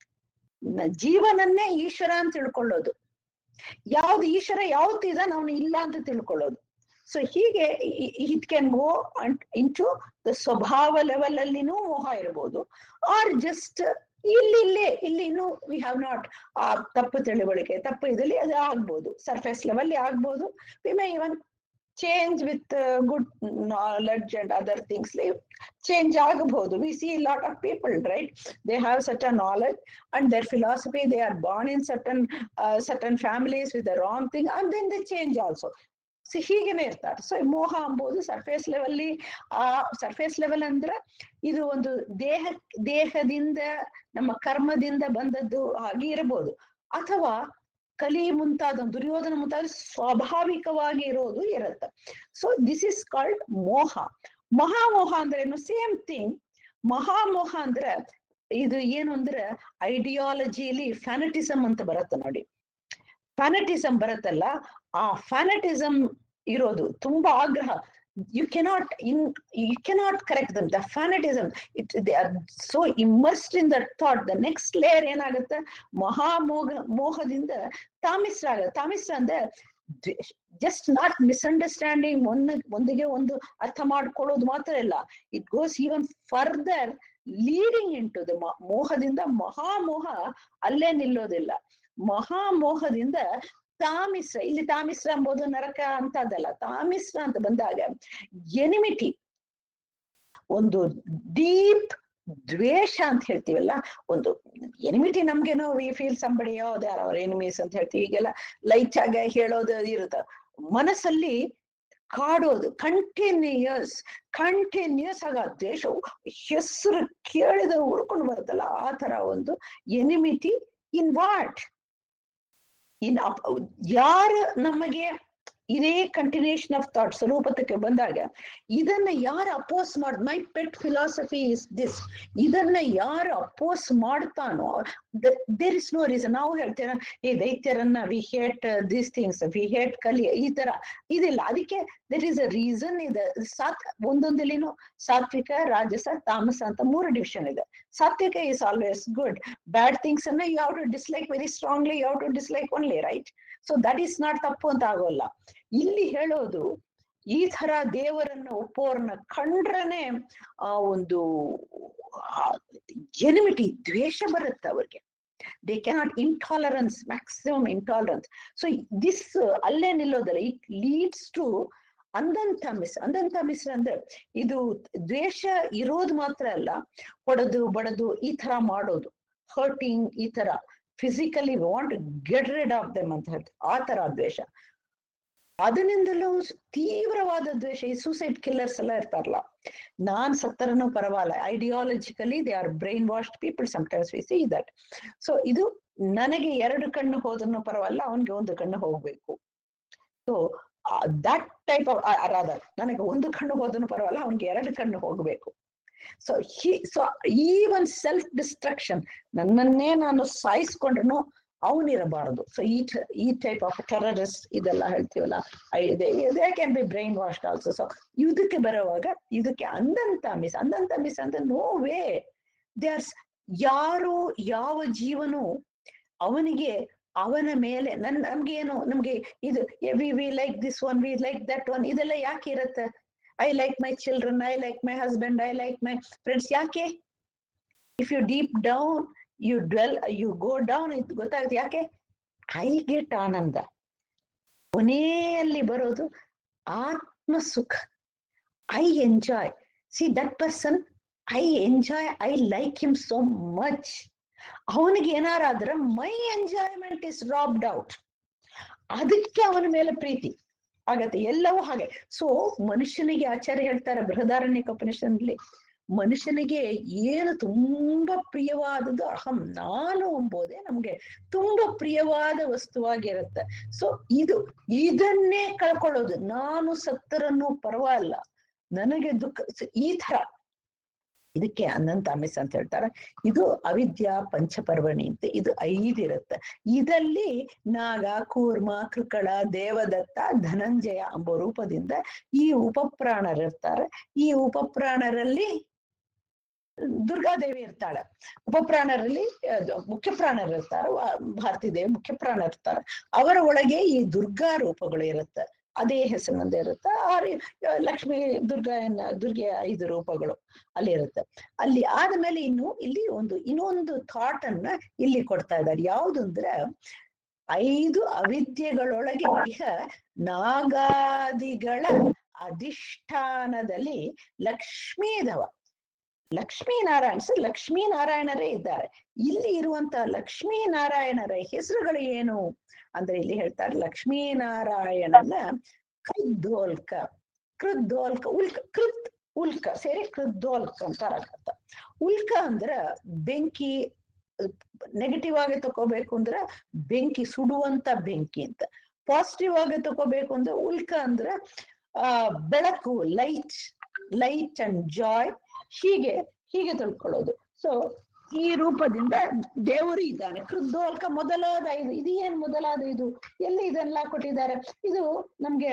ನ- ಜೀವನನ್ನೇ ಈಶ್ವರ ಅಂತ ತಿಳ್ಕೊಳ್ಳೋದು ಯಾವ್ದು ಈಶ್ವರ ಯಾವತ್ತು ಇದಾನ ಅವನು ಇಲ್ಲ ಅಂತ ತಿಳ್ಕೊಳ್ಳೋದು ಸೊ ಹೀಗೆ it can go into the ಸ್ವಭಾವ ಲೆವೆಲ್ ಅಲ್ಲಿನೂ ಮೋಹ ಇರ್ಬೋದು ಆರ್ ಜಸ್ಟ್ ಇಲ್ಲಿ ಇಲ್ಲೇ ಇಲ್ಲಿ ಇನ್ನೂ ವಿ ಹ್ಯಾವ್ ನಾಟ್ ಆ ತಪ್ಪು ತಿಳುವಳಿಕೆ ತಪ್ಪು ಇದಲ್ಲಿ ಅದು ಆಗ್ಬೋದು ಸರ್ಫೇಸ್ ಲೆವೆಲ್ ಆಗ್ಬೋದು we may even change with good knowledge and other things change ಆಗಬಹುದು we see lot of people right they have certain knowledge and their philosophy they are born in certain certain families with the wrong thing and then they change also so ಹೀಗೇನೆ ಇರ್ತಾರೆ so ಮೋಹ ಅಂಬೋದು surface ಲೆವೆಲ್ಲಿ ಆ surface level ಅಂದ್ರೆ ಇದು ಒಂದು ದೇಹ ದೇಹದಿಂದ ನಮ್ಮ ಕರ್ಮದಿಂದ ಬಂದದ್ದು ಹಾಗೆ ಇರಬಹುದು ಅಥವಾ ಕಲಿ ಮುಂತಾದ ದುರ್ಯೋಧನ ಮುಂತಾದ ಸ್ವಾಭಾವಿಕವಾಗಿ ಇರೋದು ಇರುತ್ತೆ ಸೊ ದಿಸ್ ಇಸ್ ಕಾಲ್ಡ್ ಮೋಹ ಮಹಾಮೋಹ ಅಂದ್ರೆ ಏನು ಸೇಮ್ ಥಿಂಗ್ ಮಹಾಮೋಹ ಅಂದ್ರೆ ಇದು ಏನು ಅಂದ್ರೆ ಐಡಿಯಾಲಜಿಲಿ ಫ್ಯಾನಟಿಸಮ್ ಅಂತ ಬರುತ್ತೆ ನೋಡಿ ಫ್ಯಾನಟಿಸಮ್ ಬರುತ್ತಲ್ಲ ಆ ಫ್ಯಾನಟಿಸಮ್ ಇರೋದು ತುಂಬಾ ಆಗ್ರಹ you cannot in you cannot correct them the fanaticism it they are so immersed in that thought the next layer ಏನಾಗುತ್ತೆ ಮಹಾಮೋಹ ಮೋಹದಿಂದ ತಾಮಿಸ್ರ ಆಗ ತಾಮಿಸ್ರ ಅಂದ್ರೆ ಜಸ್ಟ್ ನಾಟ್ ಮಿಸ್ಅಂಡರ್ಸ್ಟ್ಯಾಂಡಿಂಗ್ ಒಂದ್ ಒಂದಿಗೆ ಒಂದು ಅರ್ಥ ಮಾಡ್ಕೊಳ್ಳೋದು ಮಾತ್ರ ಇಲ್ಲ it goes even further leading into the ಮೋಹದಿಂದ ಮಹಾಮೋಹ ಅಲ್ಲೇ ನಿಲ್ಲೋದಿಲ್ಲ ಮಹಾಮೋಹದಿಂದ ತಾಮಿಸ್ರ ಇಲ್ಲಿ ತಾಮಿಸ್ರ ಎಂಬುದು ನರಕ ಅಂತದಲ್ಲ ತಾಮಿಸ್ರ ಅಂತ ಬಂದಾಗ ಎನಿಮಿಟಿ ಒಂದು ಡೀಪ್ ದ್ವೇಷ ಅಂತ ಹೇಳ್ತೀವಲ್ಲ ಒಂದು ಎನಿಮಿಟಿ ನಮ್ಗೇನೋ ವಿ ಫೀಲ್ ಸಂಬಡಿ ಯಾವ್ದಾರ ಅವ್ರ ಎನಿಮೀಸ್ ಅಂತ ಹೇಳ್ತೀವಿ ಈಗೆಲ್ಲ ಲೈಟ್ ಆಗ ಹೇಳೋದು ಇರುತ್ತ ಮನಸ್ಸಲ್ಲಿ ಕಾಡೋದು ಕಂಟಿನ್ಯೂಯಸ್ ಕಂಟಿನ್ಯೂಸ್ ಆಗ ದ್ವೇಷವು ಹೆಸರು ಕೇಳಿದ ಉಳ್ಕೊಂಡು ಬರುತ್ತಲ್ಲ ಆ ತರ ಒಂದು ಎನಿಮಿಟಿ ಇನ್ ವಾಟ್ ಇನ್ ಯಾರು ನಮಗೆ ಇದೇ ಕಂಟಿನ್ಯೂಷನ್ ಆಫ್ ಥಾಟ್ ಸ್ವರೂಪತಕ್ಕೆ ಬಂದಾಗ ಇದನ್ನ ಯಾರು ಅಪೋಸ್ ಮಾಡ್ my pet philosophy is this ಇದನ್ನ ಯಾರು ಅಪೋಸ್ ಮಾಡ್ತಾನೋ ದೇರ್ ಇಸ್ ನೋ ರೀಸನ್ ನಾವು ಹೇಳ್ತೇವೆ ಈ ದೈತ್ಯರನ್ನ we hate these things we hate Kali ಈ ತರ ಇದಿಲ್ಲ ಅದಕ್ಕೆ ದರ್ ಇಸ್ ಅ ರೀಸನ್ ಇದೆ ಸಾತ್ ಒಂದೊಂದಲ್ಲಿನೂ ಸಾತ್ವಿಕ ರಾಜಸ ತಾಮಸ ಅಂತ ಮೂರು ಡಿವಿಷನ್ ಇದೆ ಸಾತ್ವಿಕ is always good bad things ಅನ್ನ you have to dislike very strongly you have to dislike only right so that is not ತಪ್ಪು ಅಂತ ಆಗೋಲ್ಲ ಇಲ್ಲಿ ಹೇಳೋದು ಈ ತರ ದೇವರನ್ನ ಒಪ್ಪೋರ್ನ ಕಂಡ್ರನೆ ಆ ಒಂದು ಎನಿಮಿಟಿ ದ್ವೇಷ ಬರುತ್ತೆ ಅವ್ರಿಗೆ they cannot intolerance maximum intolerance so this ಅಲ್ಲೇ ನಿಲ್ಲೋದಲ್ಲ ಇಟ್ ಲೀಡ್ಸ್ ಟು ಅಂದಂತ ಮಿಸ್ ಅಂದಂತ ಮಿಸ್ ಅಂದ್ರೆ ಇದು ದ್ವೇಷ ಇರೋದು ಮಾತ್ರ ಅಲ್ಲ ಹೊಡೆದು ಬಡದು ಈ ತರ ಮಾಡೋದು ಹರ್ಟಿಂಗ್ ಈ ತರ physically want get rid of them ಅಂತ ಹೇಳ್ತಾರೆ ಆ ತರ ದ್ವೇಷ ಅದರಿಂದಲೂ ತೀವ್ರವಾದ ದ್ವೇಷ ಈ ಸೂಸೈಡ್ ಕಿಲ್ಲರ್ಸ್ ಎಲ್ಲ ಇರ್ತಾರಲ್ಲ ನಾನ್ ಸತ್ತರನು ಪರವಾಗಿಲ್ಲ ideologically they are brainwashed people sometimes we see that so ಇದು ನನಗೆ ಎರಡು ಕಣ್ಣು ಹೋದನ್ನು ಪರವಾಗಿಲ್ಲ ಅವನ್ಗೆ ಒಂದು ಕಣ್ಣು ಹೋಗ್ಬೇಕು so that type of rather ನನಗೆ ಒಂದು ಕಣ್ಣು ಹೋದನು ಪರವಾಗಿಲ್ಲ ಅವನ್ಗೆ ಎರಡು ಕಣ್ಣು ಹೋಗ್ಬೇಕು so he so even self destruction ನನ್ನನ್ನೇ ನಾನು ಸಾಯಿಸ್ಕೊಂಡ್ರು ಅವನಿರಬಾರದು ಸೊ ಈ ಈ ಟೈಪ್ ಆಫ್ ಟೆರರಿಸ್ಟ್ ಇದೆಲ್ಲ ಹೇಳ್ತೀವಲ್ಲ they can be brainwashed also so ಇದಕ್ಕೆ ಬರುವಾಗ ಇದಕ್ಕೆ ಅಂದಂತ ಮಿಸ್ ಅಂದಂತ ಮಿಸ್ ಅಂದ್ರೆ ನೋ ವೇ ದೇ ಆರ್ ಯಾರು ಯಾವ ಜೀವನು ಅವನಿಗೆ ಅವನ ಮೇಲೆ ನನ್ ನಮ್ಗೆ ಏನು ನಮ್ಗೆ ಇದು we we like this one we like that one ಇದೆಲ್ಲ ಯಾಕೆ ಇರುತ್ತೆ I like my children I like my husband I like my friends ಯಾಕೆ if you deep down you dwell you go down ಇದು ಗೊತ್ತಾಗುತ್ತೆ ಯಾಕೆ ಐ ಗೆಟ್ ಆನಂದ ಕೊನೆಯಲ್ಲಿ ಬರೋದು ಆತ್ಮ ಸುಖ I enjoy see that person I enjoy I like him so much ಅವನಿಗೆ ಏನಾರಾದ್ರೆ my enjoyment is robbed out ಅದಕ್ಕೆ ಅವನ ಮೇಲೆ ಪ್ರೀತಿ ಆಗತ್ತೆ ಎಲ್ಲವೂ ಹಾಗೆ ಸೊ ಮನುಷ್ಯನಿಗೆ ಆಚಾರ್ಯ ಹೇಳ್ತಾರೆ ಬೃಹದಾರಣ್ಯಕ ಉಪನಿಷತ್ನಲ್ಲಿ ಮನುಷ್ಯನಿಗೆ ಏನು ತುಂಬಾ ಪ್ರಿಯವಾದದ್ದು ಅಹಂ ನಾನು ಎಂಬುದೇ ನಮ್ಗೆ ತುಂಬಾ ಪ್ರಿಯವಾದ ವಸ್ತುವಾಗಿರುತ್ತೆ ಸೊ ಇದು ಇದನ್ನೇ ಕಳ್ಕೊಳ್ಳೋದು ನಾನು ಸತ್ತರನ್ನು ಪರವಾಗಿಲ್ಲ ನನಗೆ ದುಃಖ ಈ ತರ ಇದಕ್ಕೆ ಅನಂತ ಅಮಿಸ್ ಅಂತ ಹೇಳ್ತಾರೆ ಇದು ಅವಿದ್ಯಾ ಪಂಚಪರ್ವಣಿ ಅಂತ ಇದು ಐದಿರುತ್ತೆ ಇದಲ್ಲಿ ನಾಗ ಕೂರ್ಮ ಕೃಕಳ ದೇವದತ್ತ ಧನಂಜಯ ಎಂಬ ರೂಪದಿಂದ ಈ ಉಪಪ್ರಾಣರಿರ್ತಾರೆ ಈ ಉಪಪ್ರಾಣರಲ್ಲಿ ದುರ್ಗಾದೇವಿ ಇರ್ತಾಳೆ ಉಪಪ್ರಾಣರಲ್ಲಿ ಮುಖ್ಯ ಪ್ರಾಣರು ಇರ್ತಾರೆ ಭಾರತಿ ದೇವಿ ಮುಖ್ಯ ಪ್ರಾಣ ಇರ್ತಾರೆ ಅವರ ಒಳಗೆ ಈ ದುರ್ಗಾ ರೂಪಗಳು ಇರುತ್ತೆ ಅದೇ ಹೆಸರಿನಿಂದ ಇರುತ್ತೆ ಆ ರೀ- ಲಕ್ಷ್ಮಿ ದುರ್ಗಾಯನ್ನ ದುರ್ಗೆ ಐದು ರೂಪಗಳು ಅಲ್ಲಿ ಇರುತ್ತೆ ಅಲ್ಲಿ ಆದ್ಮೇಲೆ ಇನ್ನು ಇಲ್ಲಿ ಒಂದು ಇನ್ನೊಂದು ಥಾಟ್ ಅನ್ನ ಇಲ್ಲಿ ಕೊಡ್ತಾ ಇದ್ದಾರೆ ಯಾವುದು ಅಂದ್ರೆ ಐದು ಅವಿದ್ಯೆಗಳೊಳಗೆ ಇಹ ನಾಗಾದಿಗಳ ಅಧಿಷ್ಠಾನದಲ್ಲಿ ಲಕ್ಷ್ಮೀದವ ಲಕ್ಷ್ಮೀನಾರಾಯಣ ಲಕ್ಷ್ಮೀನಾರಾಯಣರೇ ಇದ್ದಾರೆ ಇಲ್ಲಿ ಇರುವಂತ ಲಕ್ಷ್ಮೀನಾರಾಯಣರ ಹೆಸರುಗಳು ಏನು ಅಂದ್ರೆ ಇಲ್ಲಿ ಹೇಳ್ತಾರೆ ಲಕ್ಷ್ಮೀನಾರಾಯಣನ ಕೃದ್ದೋಲ್ಕ ಕೃದ್ದೋಲ್ಕ ಉಲ್ಕ ಕೃತ್ ಉಲ್ಕ ಸೇರಿ ಕೃದ್ದೋಲ್ಕ ಅಂತ ಅರ್ಥ ಉಲ್ಕ ಅಂದ್ರ ಬೆಂಕಿ ನೆಗೆಟಿವ್ ಆಗಿ ತಗೋಬೇಕು ಅಂದ್ರ ಬೆಂಕಿ ಸುಡುವಂತ ಬೆಂಕಿ ಅಂತ ಪಾಸಿಟಿವ್ ಆಗಿ ತಗೋಬೇಕು ಅಂದ್ರೆ ಉಲ್ಕ ಅಂದ್ರ ಆ ಬೆಳಕು ಲೈಟ್ ಲೈಟ್ ಅಂಡ್ ಜಾಯ್ ಹೀಗೆ ಹೀಗೆ ತಿಳ್ಕೊಳ್ಳೋದು ಸೊ ಈ ರೂಪದಿಂದ ದೇವರು ಇದ್ದಾನೆ ಕೃದ್ದೋಲ್ಕ ಮೊದಲಾದ ಇದು ಇದು ಏನ್ ಮೊದಲಾದ ಇದು ಎಲ್ಲಿ ಇದೆಲ್ಲ ಕೊಟ್ಟಿದ್ದಾರೆ ಇದು ನಮ್ಗೆ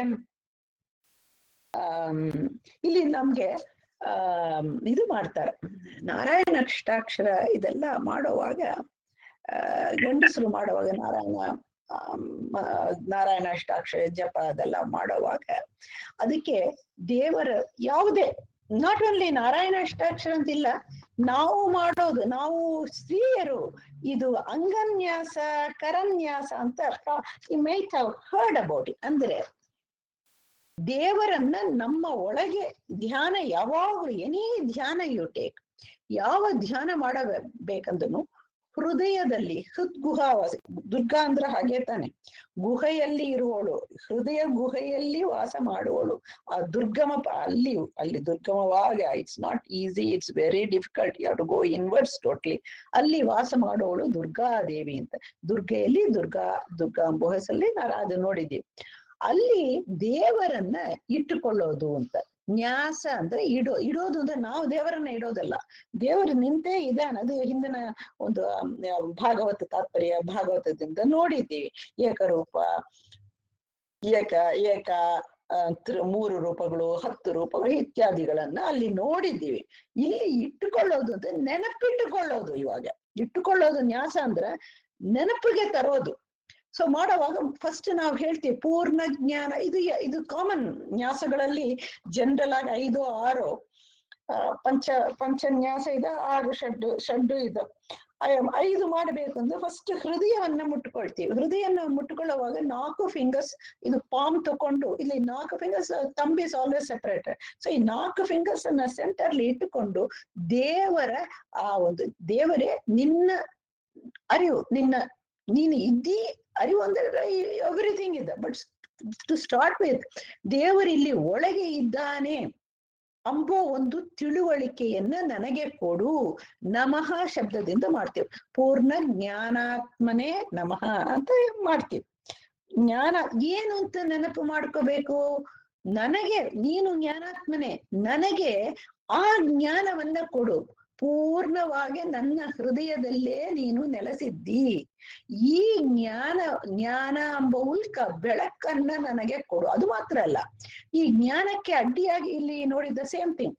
ಆಮ್, ಇಲ್ಲಿ ನಮ್ಗೆ ಆಮ್, ಇದು ಮಾಡ್ತಾರೆ ನಾರಾಯಣ ಅಷ್ಟಾಕ್ಷರ ಇದೆಲ್ಲ ಮಾಡುವಾಗ ಆ ಗಂಡಸರು ಮಾಡುವಾಗ ನಾರಾಯಣ ಆಮ್, ಮ- ನಾರಾಯಣ ಅಷ್ಟಾಕ್ಷರ ಜಪ ಅದೆಲ್ಲ ಮಾಡುವಾಗ ಅದಕ್ಕೆ ದೇವರ ಯಾವುದೇ ನಾಟ್ ಓನ್ಲಿ ನಾರಾಯಣ ಅಷ್ಟಾಕ್ಷರ ಅಂತಿಲ್ಲ ನಾವು ಮಾಡೋದು ನಾವು ಸ್ತ್ರೀಯರು ಇದು ಅಂಗನ್ಯಾಸ ಕರನ್ಯಾಸ ಅಂತ you might have heard about it ಅಂದ್ರೆ ದೇವರನ್ನ ನಮ್ಮ ಒಳಗೆ ಧ್ಯಾನ ಯಾವಾಗಲೂ ಎನಿ ಧ್ಯಾನ ಯು ಟೇಕ್ ಯಾವ ಧ್ಯಾನ ಮಾಡಬೇಕಂದ್ರೂ ಹೃದಯದಲ್ಲಿ ಹೃದ್ಗುಹಾವಾಸ ದುರ್ಗಾ ಅಂದ್ರೆ ಹಾಗೆ ತಾನೆ ಗುಹೆಯಲ್ಲಿ ಇರುವವಳು ಹೃದಯ ಗುಹೆಯಲ್ಲಿ ವಾಸ ಮಾಡುವವಳು ಆ ದುರ್ಗಮ ಪ- ಅಲ್ಲಿ ಅಲ್ಲಿ ದುರ್ಗಮವಾಗ it's not easy it's very difficult you to go inwards totally ಅಲ್ಲಿ ವಾಸ ಮಾಡುವವಳು ದುರ್ಗಾದೇವಿ ಅಂತ ದುರ್ಗೆಯಲ್ಲಿ ದುರ್ಗಾ ದುರ್ಗಾ ಎಂಬ ಹೆಸರಲ್ಲಿ ನಾವು ಅದು ನೋಡಿದ್ದೀವಿ ಅಲ್ಲಿ ದೇವರನ್ನ ಇಟ್ಟುಕೊಳ್ಳೋದು ಅಂತ ನ್ಯಾಸ ಅಂದ್ರೆ ಇಡೋ ಇಡೋದು ಅಂದ್ರೆ ನಾವು ದೇವರನ್ನ ಇಡೋದಲ್ಲ ದೇವರು ನಿಂತೇ ಇದ್ದಾನೆ ಅದು ಹಿಂದಿನ ಒಂದು ಆಮ್, ಭಾಗವತ ತಾತ್ಪರ್ಯ ಭಾಗವತದಿಂದ ನೋಡಿದ್ದೀವಿ ಏಕರೂಪ ಏಕ ಏಕ ಆ, ತ್ರಿ- ಮೂರು ರೂಪಗಳು ಹತ್ತು ರೂಪಗಳು ಇತ್ಯಾದಿಗಳನ್ನ ಅಲ್ಲಿ ನೋಡಿದ್ದೀವಿ ಇಲ್ಲಿ ಇಟ್ಟುಕೊಳ್ಳೋದು ಅಂದ್ರೆ ನೆನಪಿಟ್ಟುಕೊಳ್ಳೋದು ಇವಾಗ ಇಟ್ಟುಕೊಳ್ಳೋದು ನ್ಯಾಸ ಅಂದ್ರೆ ನೆನಪಿಗೆ ತರೋದು ಸೊ ಮಾಡುವಾಗ ಫಸ್ಟ್ ನಾವು ಹೇಳ್ತೀವಿ ಪೂರ್ಣ ಜ್ಞಾನ ಇದು ಯ- ಇದು ಕಾಮನ್ ನ್ಯಾಸಗಳಲ್ಲಿ ಜನರಲ್ ಆಗಿ ಐದು ಆರು ಆ, ಪಂಚ ಪಂಚನ್ಯಾಸ ಇದೆ ಆರು ಷಡ್ಡು ಷಡ್ಡು ಇದೆ ಐ- ಐದು ಮಾಡಬೇಕು ಅಂದ್ರೆ ಫಸ್ಟ್ ಹೃದಯವನ್ನ ಮುಟ್ಕೊಳ್ತೀವಿ ಹೃದಯನ ಮುಟ್ಕೊಳ್ಳುವಾಗ ನಾಲ್ಕು ಫಿಂಗರ್ಸ್ ಇದು ಪಾಮ್ ತಕೊಂಡು ಇಲ್ಲಿ ನಾಲ್ಕು fingers thumb is always separate so ಈ ನಾಲ್ಕು ಫಿಂಗರ್ಸ್ ಅನ್ನ ಸೆಂಟರ್ಲಿ ಇಟ್ಟುಕೊಂಡು ದೇವರ ಆ ಒಂದು ದೇವರೇ ನಿನ್ನ ಅರಿವು ನಿನ್ನ ನೀನು ಇದ್ದೀ ಅರಿವು ಅಂದ್ರೆ ಎವ್ರಿಥಿಂಗ್ ಇದೆ ಬಟ್ ಟು ಸ್ಟಾರ್ಟ್ ವಿತ್ ದೇವರು ಇಲ್ಲಿ ಒಳಗೆ ಇದ್ದಾನೆ ಅಂಬೋ ಒಂದು ತಿಳುವಳಿಕೆಯನ್ನ ನನಗೆ ಕೊಡು ನಮಃ ಶಬ್ದದಿಂದ ಮಾಡ್ತೇವೆ ಪೂರ್ಣ ಜ್ಞಾನಾತ್ಮನೇ ನಮಃ ಅಂತ ಮಾಡ್ತೀವಿ ಜ್ಞಾನ ಏನು ಅಂತ ನೆನಪು ಮಾಡ್ಕೋಬೇಕು ನನಗೆ ನೀನು ಜ್ಞಾನಾತ್ಮನೇ ನನಗೆ ಆ ಜ್ಞಾನವನ್ನ ಕೊಡು ಪೂರ್ಣವಾಗಿ ನನ್ನ ಹೃದಯದಲ್ಲೇ ನೀನು ನೆಲೆಸಿದ್ದಿ ಈ ಜ್ಞಾನ ಜ್ಞಾನ ಎಂಬ ಉಲ್ಕ ಬೆಳಕನ್ನ ನನಗೆ ಕೊಡು ಅದು ಮಾತ್ರ ಅಲ್ಲ ಈ ಜ್ಞಾನಕ್ಕೆ ಅಡ್ಡಿಯಾಗಿ ಇಲ್ಲಿ ನೋಡಿದ ಸೇಮ್ ಥಿಂಗ್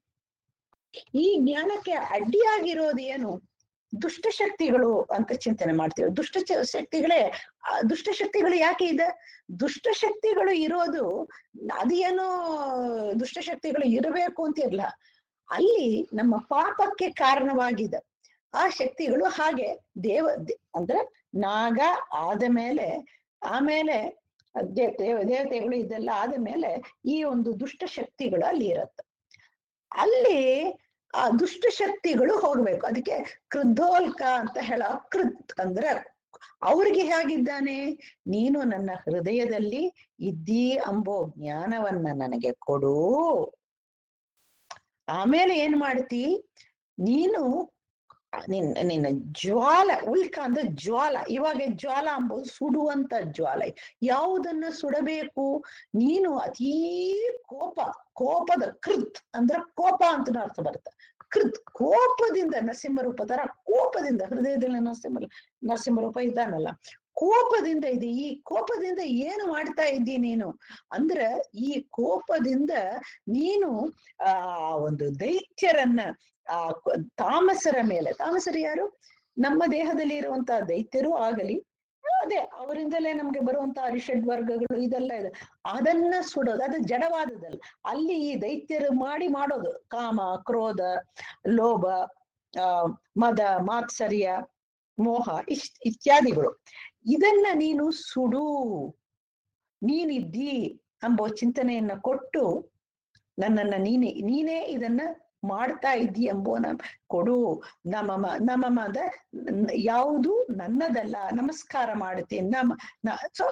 ಈ ಜ್ಞಾನಕ್ಕೆ ಅಡ್ಡಿಯಾಗಿರೋದು ಏನು ದುಷ್ಟಶಕ್ತಿಗಳು ಅಂತ ಚಿಂತನೆ ಮಾಡ್ತೀವಿ ದುಷ್ಟ ಚ- ಶಕ್ತಿಗಳೇ ಆ ದುಷ್ಟಶಕ್ತಿಗಳು ಯಾಕೆ ಇದೆ ದುಷ್ಟಶಕ್ತಿಗಳು ಇರೋದು ಅದೇನೋ ದುಷ್ಟಶಕ್ತಿಗಳು ಇರಬೇಕು ಅಂತ ಇರಲ್ಲ ಅಲ್ಲಿ ನಮ್ಮ ಪಾಪಕ್ಕೆ ಕಾರಣವಾಗಿದೆ ಆ ಶಕ್ತಿಗಳು ಹಾಗೆ ದೇವ ದೇ- ಅಂದ್ರೆ ನಾಗ ಆದ ಮೇಲೆ ಆಮೇಲೆ ದೇ- ದೇವ ದೇವತೆಗಳು ಇದೆಲ್ಲ ಆದ ಮೇಲೆ ಈ ಒಂದು ದುಷ್ಟ ಶಕ್ತಿಗಳು ಅಲ್ಲಿ ಇರತ್ತೆ ಅಲ್ಲಿ ಆ ದುಷ್ಟ ಶಕ್ತಿಗಳು ಹೋಗ್ಬೇಕು ಅದಕ್ಕೆ ಕೃದ್ಧೋಲ್ಕ ಅಂತ ಹೇಳ ಕೃತ್ ಅಂದ್ರೆ ಅವ್ರಿಗೆ ಹೇಗಿದ್ದಾನೆ ನೀನು ನನ್ನ ಹೃದಯದಲ್ಲಿ ಇದ್ದೀ ಅಂಬೋ ಜ್ಞಾನವನ್ನ ನನಗೆ ಕೊಡು ಆಮೇಲೆ ಏನ್ ಮಾಡ್ತಿ ನೀನು ನಿನ್ನ ನಿನ್ನ ಜ್ವಾಲ ಉಲ್ಕ ಅಂದ್ರೆ ಜ್ವಾಲ ಇವಾಗ ಜ್ವಾಲ ಅಂಬೋದು ಸುಡುವಂತ ಜ್ವಾಲ ಯಾವುದನ್ನ ಸುಡಬೇಕು ನೀನು ಅತೀ ಕೋಪ ಕೋಪದ ಕೃತ್ ಅಂದ್ರೆ ಕೋಪ ಅಂತ ಅರ್ಥ ಬರುತ್ತೆ ಕೃತ್ ಕೋಪದಿಂದ ನರಸಿಂಹರೂಪ ತರ ಕೋಪದಿಂದ ಹೃದಯದಲ್ಲಿ ನರಸಿಂಹ ನರಸಿಂಹರೂಪ ಇದ್ದಾನಲ್ಲ ಕೋಪದಿಂದ ಇದೆ ಈ ಕೋಪದಿಂದ ಏನು ಮಾಡ್ತಾ ಇದ್ದಿ ನೀನು ಅಂದ್ರೆ ಈ ಕೋಪದಿಂದ ನೀನು ಆ ಒಂದು ದೈತ್ಯರನ್ನ ಆ ಕ- ತಾಮಸರ ಮೇಲೆ ತಾಮಸರು ಯಾರು ನಮ್ಮ ದೇಹದಲ್ಲಿ ಇರುವಂತಹ ದೈತ್ಯರು ಆಗಲಿ ಅದೇ ಅವರಿಂದಲೇ ನಮ್ಗೆ ಬರುವಂತ ಅರಿಷಡ್ ವರ್ಗಗಳು ಇದೆಲ್ಲ ಇದೆ ಅದನ್ನ ಸುಡೋದು ಅದು ಜಡವಾದದಲ್ಲ ಅಲ್ಲಿ ಈ ದೈತ್ಯರು ಮಾಡಿ ಮಾಡೋದು ಕಾಮ ಕ್ರೋಧ ಲೋಭ ಆ ಮದ ಮಾತ್ಸರ್ಯ ಮೋಹ ಇಷ್ಟ್ ಇತ್ಯಾದಿಗಳು ಇದನ್ನ ನೀನು ಸುಡು ನೀನಿದ್ದಿ ಎಂಬೋ ಚಿಂತನೆಯನ್ನ ಕೊಟ್ಟು ನನ್ನನ್ನ ನೀನೆ ನೀನೇ ಇದನ್ನ ಮಾಡ್ತಾ ಇದ್ದಿ ಎಂಬೋನ ಕೊಡು ನಮಮ ನಮಮದ ಯಾವುದು ನನ್ನದಲ್ಲ ನಮಸ್ಕಾರ ಮಾಡುತ್ತೇನೆ ನಮ ಸೊ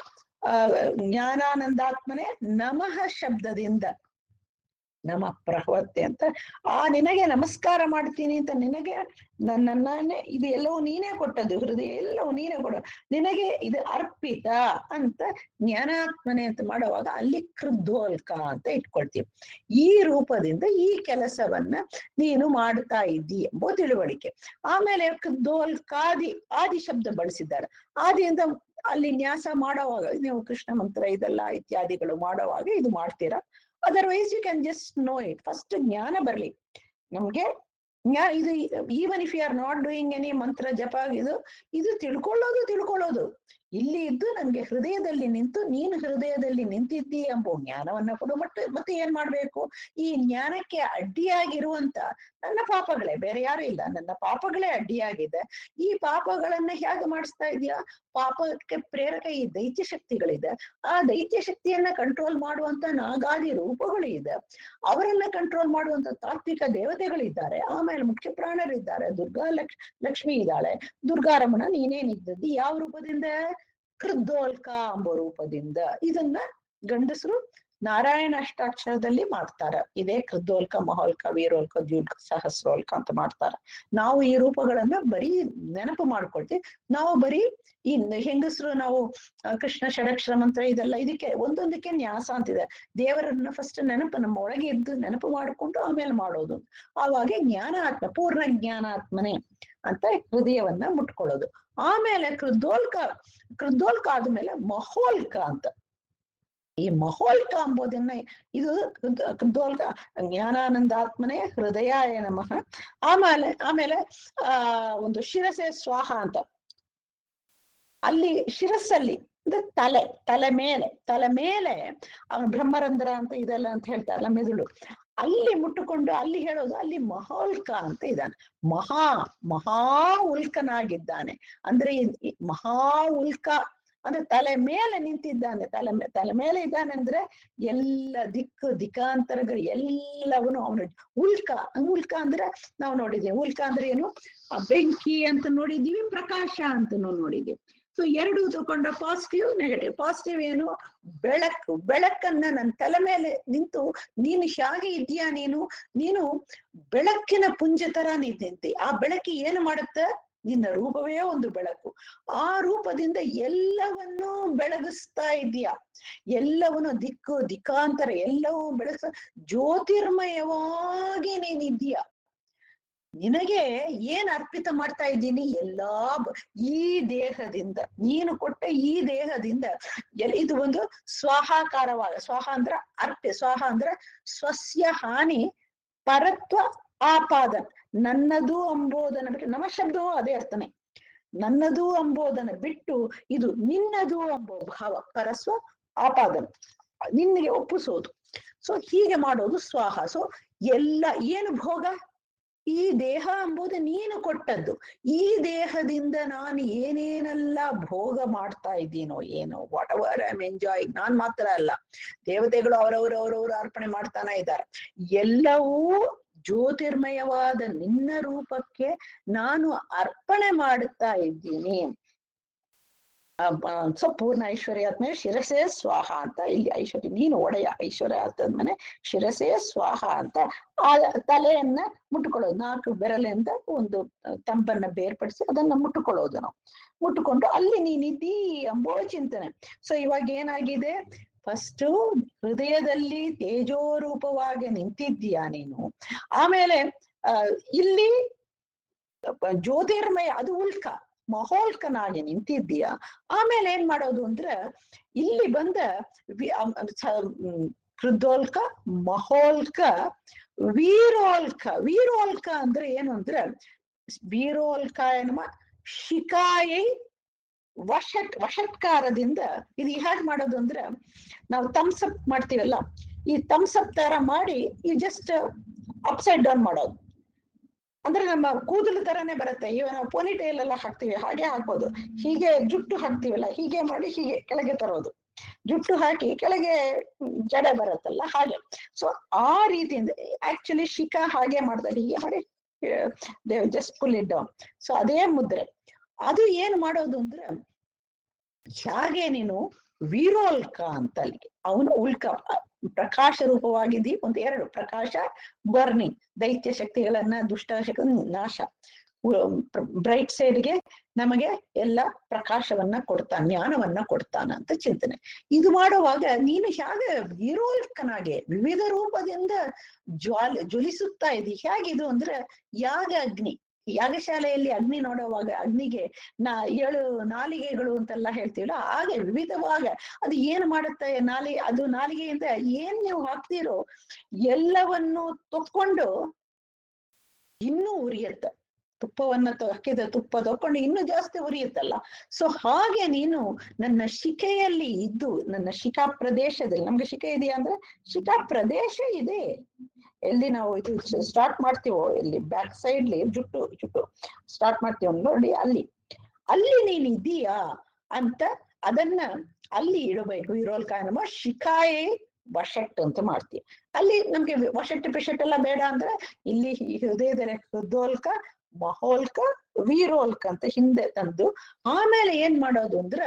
ಜ್ಞಾನಾನಂದಾತ್ಮನೆ ನಮಃ ಶಬ್ದದಿಂದ ನಮ ಪ್ರಹವತ್ತೆ ಅಂತ ಆ ನಿನಗೆ ನಮಸ್ಕಾರ ಮಾಡ್ತೀನಿ ಅಂತ ನಿನಗೆ ನನ್ನನ್ನೇ ಇದು ಎಲ್ಲವೂ ನೀನೇ ಕೊಟ್ಟದ್ದು ಹೃದಯ ಎಲ್ಲವೂ ನೀನೇ ಕೊಡ ನಿನಗೆ ಇದು ಅರ್ಪಿತ ಅಂತ ಜ್ಞಾನಾತ್ಮನೆ ಅಂತ ಮಾಡುವಾಗ ಅಲ್ಲಿ ಕೃದ್ಧೋಲ್ಕ ಅಂತ ಇಟ್ಕೊಳ್ತೀವಿ ಈ ರೂಪದಿಂದ ಈ ಕೆಲಸವನ್ನ ನೀನು ಮಾಡ್ತಾ ಇದ್ದಿ ಎಂಬ ತಿಳುವಳಿಕೆ ಆಮೇಲೆ ಕೃದ್ಧೋಲ್ಕಾದಿ ಆದಿ ಶಬ್ದ ಬಳಸಿದ್ದಾರೆ ಆದಿಯಿಂದ ಅಲ್ಲಿ ನ್ಯಾಸ ಮಾಡುವಾಗ ನೀವು ಕೃಷ್ಣ ಮಂತ್ರ ಇದೆಲ್ಲ ಇತ್ಯಾದಿಗಳು ಮಾಡುವಾಗ ಇದು ಮಾಡ್ತೀರಾ otherwise you can just know it first ಜ್ಞಾನ ಬರ್ಲಿ ನಮ್ಗೆ ಜ್ಞಾ ಇದು even if you are not doing any ಮಂತ್ರ ಜಪ ಇದು ಇದು ತಿಳ್ಕೊಳ್ಳೋದು ತಿಳ್ಕೊಳ್ಳೋದು ಇಲ್ಲಿ ಇದ್ದು ನನ್ಗೆ ಹೃದಯದಲ್ಲಿ ನಿಂತು ನೀನು ಹೃದಯದಲ್ಲಿ ನಿಂತಿದ್ದಿ ಎಂಬ ಜ್ಞಾನವನ್ನ ಕೊಡು ಮತ್ತೆ ಮತ್ತೆ ಏನ್ ಮಾಡ್ಬೇಕು ಈ ಜ್ಞಾನಕ್ಕೆ ಅಡ್ಡಿಯಾಗಿರುವಂತ ನನ್ನ ಪಾಪಗಳೇ ಬೇರೆ ಯಾರು ಇಲ್ಲ ನನ್ನ ಪಾಪಗಳೇ ಅಡ್ಡಿಯಾಗಿದೆ ಈ ಪಾಪಗಳನ್ನ ಹೇಗೆ ಮಾಡಿಸ್ತಾ ಇದೆಯಾ ಪಾಪಕ್ಕೆ ಪ್ರೇರಕ ಈ ದೈತ್ಯ ಶಕ್ತಿಗಳಿದೆ ಆ ದೈತ್ಯ ಶಕ್ತಿಯನ್ನ ಕಂಟ್ರೋಲ್ ಮಾಡುವಂತ ನಾಗಾದಿ ರೂಪಗಳು ಇದೆ ಅವರನ್ನ ಕಂಟ್ರೋಲ್ ಮಾಡುವಂತ ತಾತ್ವಿಕ ದೇವತೆಗಳಿದ್ದಾರೆ ಆಮೇಲೆ ಮುಖ್ಯ ಪ್ರಾಣರಿದ್ದಾರೆ ದುರ್ಗಾ ಲಕ್ಷ್ ಲಕ್ಷ್ಮಿ ಇದ್ದಾಳೆ ದುರ್ಗಾರಮಣ ನೀನೇನಿದ್ದದ್ದು ಯಾವ ರೂಪದಿಂದ ಕೃದ್ದೋಲ್ಕ ಎಂಬ ರೂಪದಿಂದ ಇದನ್ನ ಗಂಡಸರು ನಾರಾಯಣ ಅಷ್ಟಾಕ್ಷರದಲ್ಲಿ ಮಾಡ್ತಾರ ಇದೇ ಕೃದ್ದೋಲ್ಕ ಮಹೋಲ್ಕ ವೀರೋಲ್ಕ ದ್ಯೂಲ್ಕ ಸಹಸ್ರೋಲ್ಕ ಅಂತ ಮಾಡ್ತಾರ ನಾವು ಈ ರೂಪಗಳನ್ನ ಬರೀ ನೆನಪು ಮಾಡ್ಕೊಳ್ತೀವಿ ನಾವು ಬರೀ ಈ ಹೆಂಗಸರು ನಾವು ಕೃಷ್ಣ ಷಡಕ್ಷರ ಮಂತ್ರ ಇದೆಲ್ಲ ಇದಕ್ಕೆ ಒಂದೊಂದಕ್ಕೆ ನ್ಯಾಸ ಅಂತಿದೆ ದೇವರನ್ನ ಫಸ್ಟ್ ನೆನಪು ನಮ್ಮ ಒಳಗೆ ಇದ್ದು ನೆನಪು ಮಾಡಿಕೊಂಡು ಆಮೇಲೆ ಮಾಡೋದು ಆವಾಗ ಜ್ಞಾನಾತ್ಮ ಪೂರ್ಣ ಜ್ಞಾನಾತ್ಮನೆ ಅಂತ ಹೃದಯವನ್ನ ಮುಟ್ಕೊಳ್ಳೋದು ಆಮೇಲೆ ಕೃದ್ದೋಲ್ಕ ಕೃದ್ದೋಲ್ಕ ಆದ್ಮೇಲೆ ಮಹೋಲ್ಕ ಅಂತ ಈ ಮಹೋಲ್ಕ ಎಂಬುದನ್ನ ಇದು ಕೃದ್ದೋಲ್ಕ ಜ್ಞಾನಾನಂದಾತ್ಮನೆ ಹೃದಯಾಯ ನಮಃ ಆಮೇಲೆ ಆಮೇಲೆ ಆ ಒಂದು ಶಿರಸೆ ಸ್ವಾಹ ಅಂತ ಅಲ್ಲಿ ಶಿರಸ್ಸಲ್ಲಿ ಅಂದ್ರೆ ತಲೆ ತಲೆ ಮೇಲೆ ತಲೆ ಮೇಲೆ ಅವನು ಬ್ರಹ್ಮರಂಧ್ರ ಅಂತ ಇದೆಲ್ಲ ಅಂತ ಹೇಳ್ತಾರಲ್ಲ ಮೆದುಳು ಅಲ್ಲಿ ಮುಟ್ಟುಕೊಂಡು ಅಲ್ಲಿ ಹೇಳೋದು ಅಲ್ಲಿ ಮಹೋಲ್ಕ ಅಂತ ಇದ್ದಾನೆ ಮಹಾ ಮಹಾ ಉಲ್ಕನಾಗಿದ್ದಾನೆ ಅಂದ್ರೆ ಮಹಾ ಉಲ್ಕ ಅಂದ್ರೆ ತಲೆ ಮೇಲೆ ನಿಂತಿದ್ದಾನೆ ತಲೆ ತಲೆ ಮೇಲೆ ಇದ್ದಾನೆ ಅಂದ್ರೆ ಎಲ್ಲ ದಿಕ್ಕು ದಿಕ್ಕಾಂತರಗಳು ಎಲ್ಲವನು ಅವನು ಉಲ್ಕ ಉಲ್ಕ ಅಂದ್ರೆ ನಾವು ನೋಡಿದ್ದೀವಿ ಉಲ್ಕ ಅಂದ್ರೆ ಏನು ಬೆಂಕಿ ಅಂತ ನೋಡಿದೀವಿ ಪ್ರಕಾಶ ಅಂತ ನೋಡಿದೀವಿ ಸೊ ಎರಡು ತಗೊಂಡ ಪಾಸಿಟಿವ್ ನೆಗೆಟಿವ್ ಪಾಸಿಟಿವ್ ಏನು ಬೆಳಕು ಬೆಳಕನ್ನ ನನ್ನ ತಲೆ ಮೇಲೆ ನಿಂತು ನೀನು ಹೇಗೆ ಇದೆಯಾ ನೀನು ನೀನು ಬೆಳಕಿನ ಪುಂಜ ತರ ನಿಂತಿ ಆ ಬೆಳಕಿ ಏನು ಮಾಡುತ್ತೆ ನಿನ್ನ ರೂಪವೇ ಒಂದು ಬೆಳಕು ಆ ರೂಪದಿಂದ ಎಲ್ಲವನ್ನೂ ಬೆಳಗಿಸ್ತಾ ಇದೀಯಾ ಎಲ್ಲವನ್ನು ದಿಕ್ಕು ದಿಕ್ಕಾಂತರ ಎಲ್ಲವೂ ಬೆಳಗಿಸ ಜ್ಯೋತಿರ್ಮಯವಾಗಿ ನೀನಿದ್ದೀಯಾ ನಿನಗೆ ಏನ್ ಅರ್ಪಿತ ಮಾಡ್ತಾ ಇದ್ದೀನಿ ಎಲ್ಲಾ ಈ ದೇಹದಿಂದ ನೀನು ಕೊಟ್ಟ ಈ ದೇಹದಿಂದ ಇದು ಒಂದು ಸ್ವಾಹಾಕಾರವಾದ ಸ್ವಾಹ ಅಂದ್ರ ಅರ್ಪೆ ಸ್ವಾಹ ಅಂದ್ರ ಸ್ವಸ್ಯ ಹಾನಿ ಪರತ್ವ ಆಪಾದ ನನ್ನದು ಅಂಬೋದನ್ನ ಬಿಟ್ಟು ನಮ್ಮ ಶಬ್ದವೂ ಅದೇ ಅರ್ಥನೆ ನನ್ನದು ಅಂಬೋದನ್ನ ಬಿಟ್ಟು ಇದು ನಿನ್ನದು ಅಂಬೋ ಭಾವ ಪರಸ್ವ ಆಪಾದನ ನಿನ್ನೆಗೆ ಒಪ್ಪಿಸೋದು ಸೊ ಹೀಗೆ ಮಾಡೋದು ಸ್ವಾಹ ಸೊ ಎಲ್ಲ ಏನು ಭೋಗ ಈ ದೇಹ ಎಂಬುದು ನೀನು ಕೊಟ್ಟದ್ದು ಈ ದೇಹದಿಂದ ನಾನು ಏನೇನೆಲ್ಲ ಭೋಗ ಮಾಡ್ತಾ ಇದ್ದೀನೋ ಏನೋ whatever I am enjoying ನಾನ್ ಮಾತ್ರ ಅಲ್ಲ ದೇವತೆಗಳು ಅವರವರು ಅವರವರು ಅರ್ಪಣೆ ಮಾಡ್ತಾನೆ ಇದ್ದಾರೆ ಎಲ್ಲವೂ ಜ್ಯೋತಿರ್ಮಯವಾದ ನಿನ್ನ ರೂಪಕ್ಕೆ ನಾನು ಅರ್ಪಣೆ ಮಾಡುತ್ತಾ ಇದ್ದೀನಿ ಸೊ ಪೂರ್ಣ ಐಶ್ವರ್ಯಾತ್ಮ ಶಿರಸೆ ಸ್ವಾಹ ಅಂತ ಇಲ್ಲಿ ಐಶ್ವರ್ಯ ನೀನು ಒಡೆಯ ಐಶ್ವರ್ಯ ಆತ್ಮನೆ ಶಿರಸೆ ಸ್ವಾಹ ಅಂತ ಆ ತಲೆಯನ್ನ ಮುಟ್ಟುಕೊಳ್ಳೋದು ನಾಲ್ಕು ಬೆರಳಿಂದ ಒಂದು ತಂಪನ್ನ ಬೇರ್ಪಡಿಸಿ ಅದನ್ನ ಮುಟ್ಟುಕೊಳ್ಳೋದು ನಾವು ಮುಟ್ಟುಕೊಂಡು ಅಲ್ಲಿ ನೀನಿದ್ದೀ ಎಂಬೋ ಚಿಂತನೆ ಸೊ ಇವಾಗ ಏನಾಗಿದೆ ಫಸ್ಟ್ ಹೃದಯದಲ್ಲಿ ತೇಜೋರೂಪವಾಗಿ ನಿಂತಿದ್ದೀಯಾ ನೀನು ಆಮೇಲೆ ಅಹ್ ಇಲ್ಲಿ ಜ್ಯೋತಿರ್ಮಯ ಅದು ಉಲ್ಕ ಮಹೋಲ್ಕನಾಗಿ ನಿಂತಿದ್ದೀಯ ಆಮೇಲೆ ಏನ್ ಮಾಡೋದು ಅಂದ್ರೆ ಇಲ್ಲಿ ಬಂದ ಕೃದ್ದೋಲ್ಕ ಮಹೋಲ್ಕ ವೀರೋಲ್ಕ ವೀರೋಲ್ಕ ಅಂದ್ರೆ ಏನು ಅಂದ್ರೆ ವೀರೋಲ್ಕ ಎನ್ನುವ ಶಿಕಾಯೈ ವಷಟ್ ವಷಟ್ಕಾರದಿಂದ ಇದು ಹೇಗೆ ಮಾಡೋದು ಅಂದ್ರೆ ನಾವು ಥಮ್ಸ್ ಅಪ್ ಮಾಡ್ತೀವಲ್ಲ ಈ ಥಮ್ಸ್ ಅಪ್ ತರ ಮಾಡಿ ಈ ಜಸ್ಟ್ ಅಪ್ಸೈಡ್ ಡೌನ್ ಮಾಡೋದು ಅಂದ್ರೆ ನಮ್ಮ ಕೂದಲು ತರನೇ ಬರುತ್ತೆ ಇವ ನಾವು ಪೋನಿ ಟೈಲ್ ಎಲ್ಲ ಹಾಕ್ತಿವಿ ಹಾಗೆ ಹಾಕ್ಬೋದು ಹೀಗೆ ಜುಟ್ಟು ಹಾಕ್ತಿವಲ್ಲ ಹೀಗೆ ಮಾಡಿ ಹೀಗೆ ಕೆಳಗೆ ತರೋದು ಜುಟ್ಟು ಹಾಕಿ ಕೆಳಗೆ ಜಡೆ ಬರುತ್ತಲ್ಲ ಹಾಗೆ ಸೊ ಆ ರೀತಿಯಿಂದ ಆಕ್ಚುಲಿ ಶಿಖಾ ಹಾಗೆ ಮಾಡ್ತಾರೆ ಹೀಗೆ ಮಾಡಿ just pull it down so ಅದೇ ಮುದ್ರೆ ಅದು ಏನ್ ಮಾಡೋದು ಅಂದ್ರೆ ಹೇಗೆ ನೀನು ವೀರೋಲ್ಕ ಅಂತ ಅಲ್ಲಿಗೆ ಅವನು ಉಲ್ಕ ಪ್ರಕಾಶ ರೂಪವಾಗಿದ್ದಿ ಒಂದು ಎರಡು ಪ್ರಕಾಶ ಬರ್ನಿಂಗ್ ದೈತ್ಯ ಶಕ್ತಿಗಳನ್ನ ದುಷ್ಟ ಶಕ್ತಿ ನಾಶ ಬ್ರೈಟ್ ಸೈಡ್ಗೆ ನಮಗೆ ಎಲ್ಲ ಪ್ರಕಾಶವನ್ನ ಕೊಡ್ತಾನೆ ಜ್ಞಾನವನ್ನ ಕೊಡ್ತಾನ ಅಂತ ಚಿಂತನೆ ಇದು ಮಾಡುವಾಗ ನೀನು ಹೇಗೆ ವೀರೋಲ್ಕನಾಗೆ ವಿವಿಧ ರೂಪದಿಂದ ಜ್ವಾಲ ಜ್ವಲಿಸುತ್ತಾ ಇದ್ದಿ ಹೇಗಿದು ಅಂದ್ರೆ ಯಾಗ ಅಗ್ನಿ ಯಾಗಶಾಲೆಯಲ್ಲಿ ಅಗ್ನಿ ನೋಡುವಾಗ ಅಗ್ನಿಗೆ ನಾ ಏಳು ನಾಲಿಗೆಗಳು ಅಂತೆಲ್ಲ ಹೇಳ್ತೀವಲ್ಲ ಹಾಗೆ ವಿವಿಧವಾಗ ಅದು ಏನ್ ಮಾಡುತ್ತೆ ನಾಲಿ ಅದು ನಾಲಿಗೆಯಿಂದ ಏನ್ ನೀವು ಹಾಕ್ತೀರೋ ಎಲ್ಲವನ್ನು ತೊಕ್ಕೊಂಡು ಇನ್ನೂ ಉರಿಯುತ್ತೆ ತುಪ್ಪವನ್ನ ತ- ಹಾಕಿದ ತುಪ್ಪ ತಕೊಂಡು ಇನ್ನೂ ಜಾಸ್ತಿ ಉರಿಯುತ್ತಲ್ಲ ಸೊ ಹಾಗೆ ನೀನು ನನ್ನ ಶಿಖೆಯಲ್ಲಿ ಇದ್ದು ನನ್ನ ಶಿಖಾ ಪ್ರದೇಶದಲ್ಲಿ ನಮ್ಗೆ ಶಿಖೆ ಇದೆಯಾ ಅಂದ್ರೆ ಶಿಖಾ ಪ್ರದೇಶ ಇದೆ ಎಲ್ಲಿ ನಾವು ಇದು ಸ್ಟಾರ್ಟ್ ಮಾಡ್ತೀವೋ ಇಲ್ಲಿ ಬ್ಯಾಕ್ ಸೈಡ್ಲಿ ಜುಟ್ಟು ಜುಟ್ಟು ಸ್ಟಾರ್ಟ್ ಮಾಡ್ತೀವೋ ನೋಡಿ ಅಲ್ಲಿ ಅಲ್ಲಿ ನೀನ್ ಇದೀಯಾ ಅಂತ ಅದನ್ನ ಅಲ್ಲಿ ಇಡಬೇಕು ಇರೋಲ್ಕಾಯನಮ ಶಿಖಾಯೇ ವಷಟ್ ಅಂತ ಮಾಡ್ತೀವಿ ಅಲ್ಲಿ ನಮ್ಗೆ ವಷಟ್ ಪಿಷಟ್ ಎಲ್ಲ ಬೇಡ ಅಂದ್ರೆ ಇಲ್ಲಿ ಈ ಹೃದಯದಲ್ಲಿ ಹೃದೋಲ್ಕ ಮಹೋಲ್ಕ ವೀರೋಲ್ಕ ಅಂತ ಹಿಂದೆ ತಂದು ಆಮೇಲೆ ಏನ್ ಮಾಡೋದು ಅಂದ್ರೆ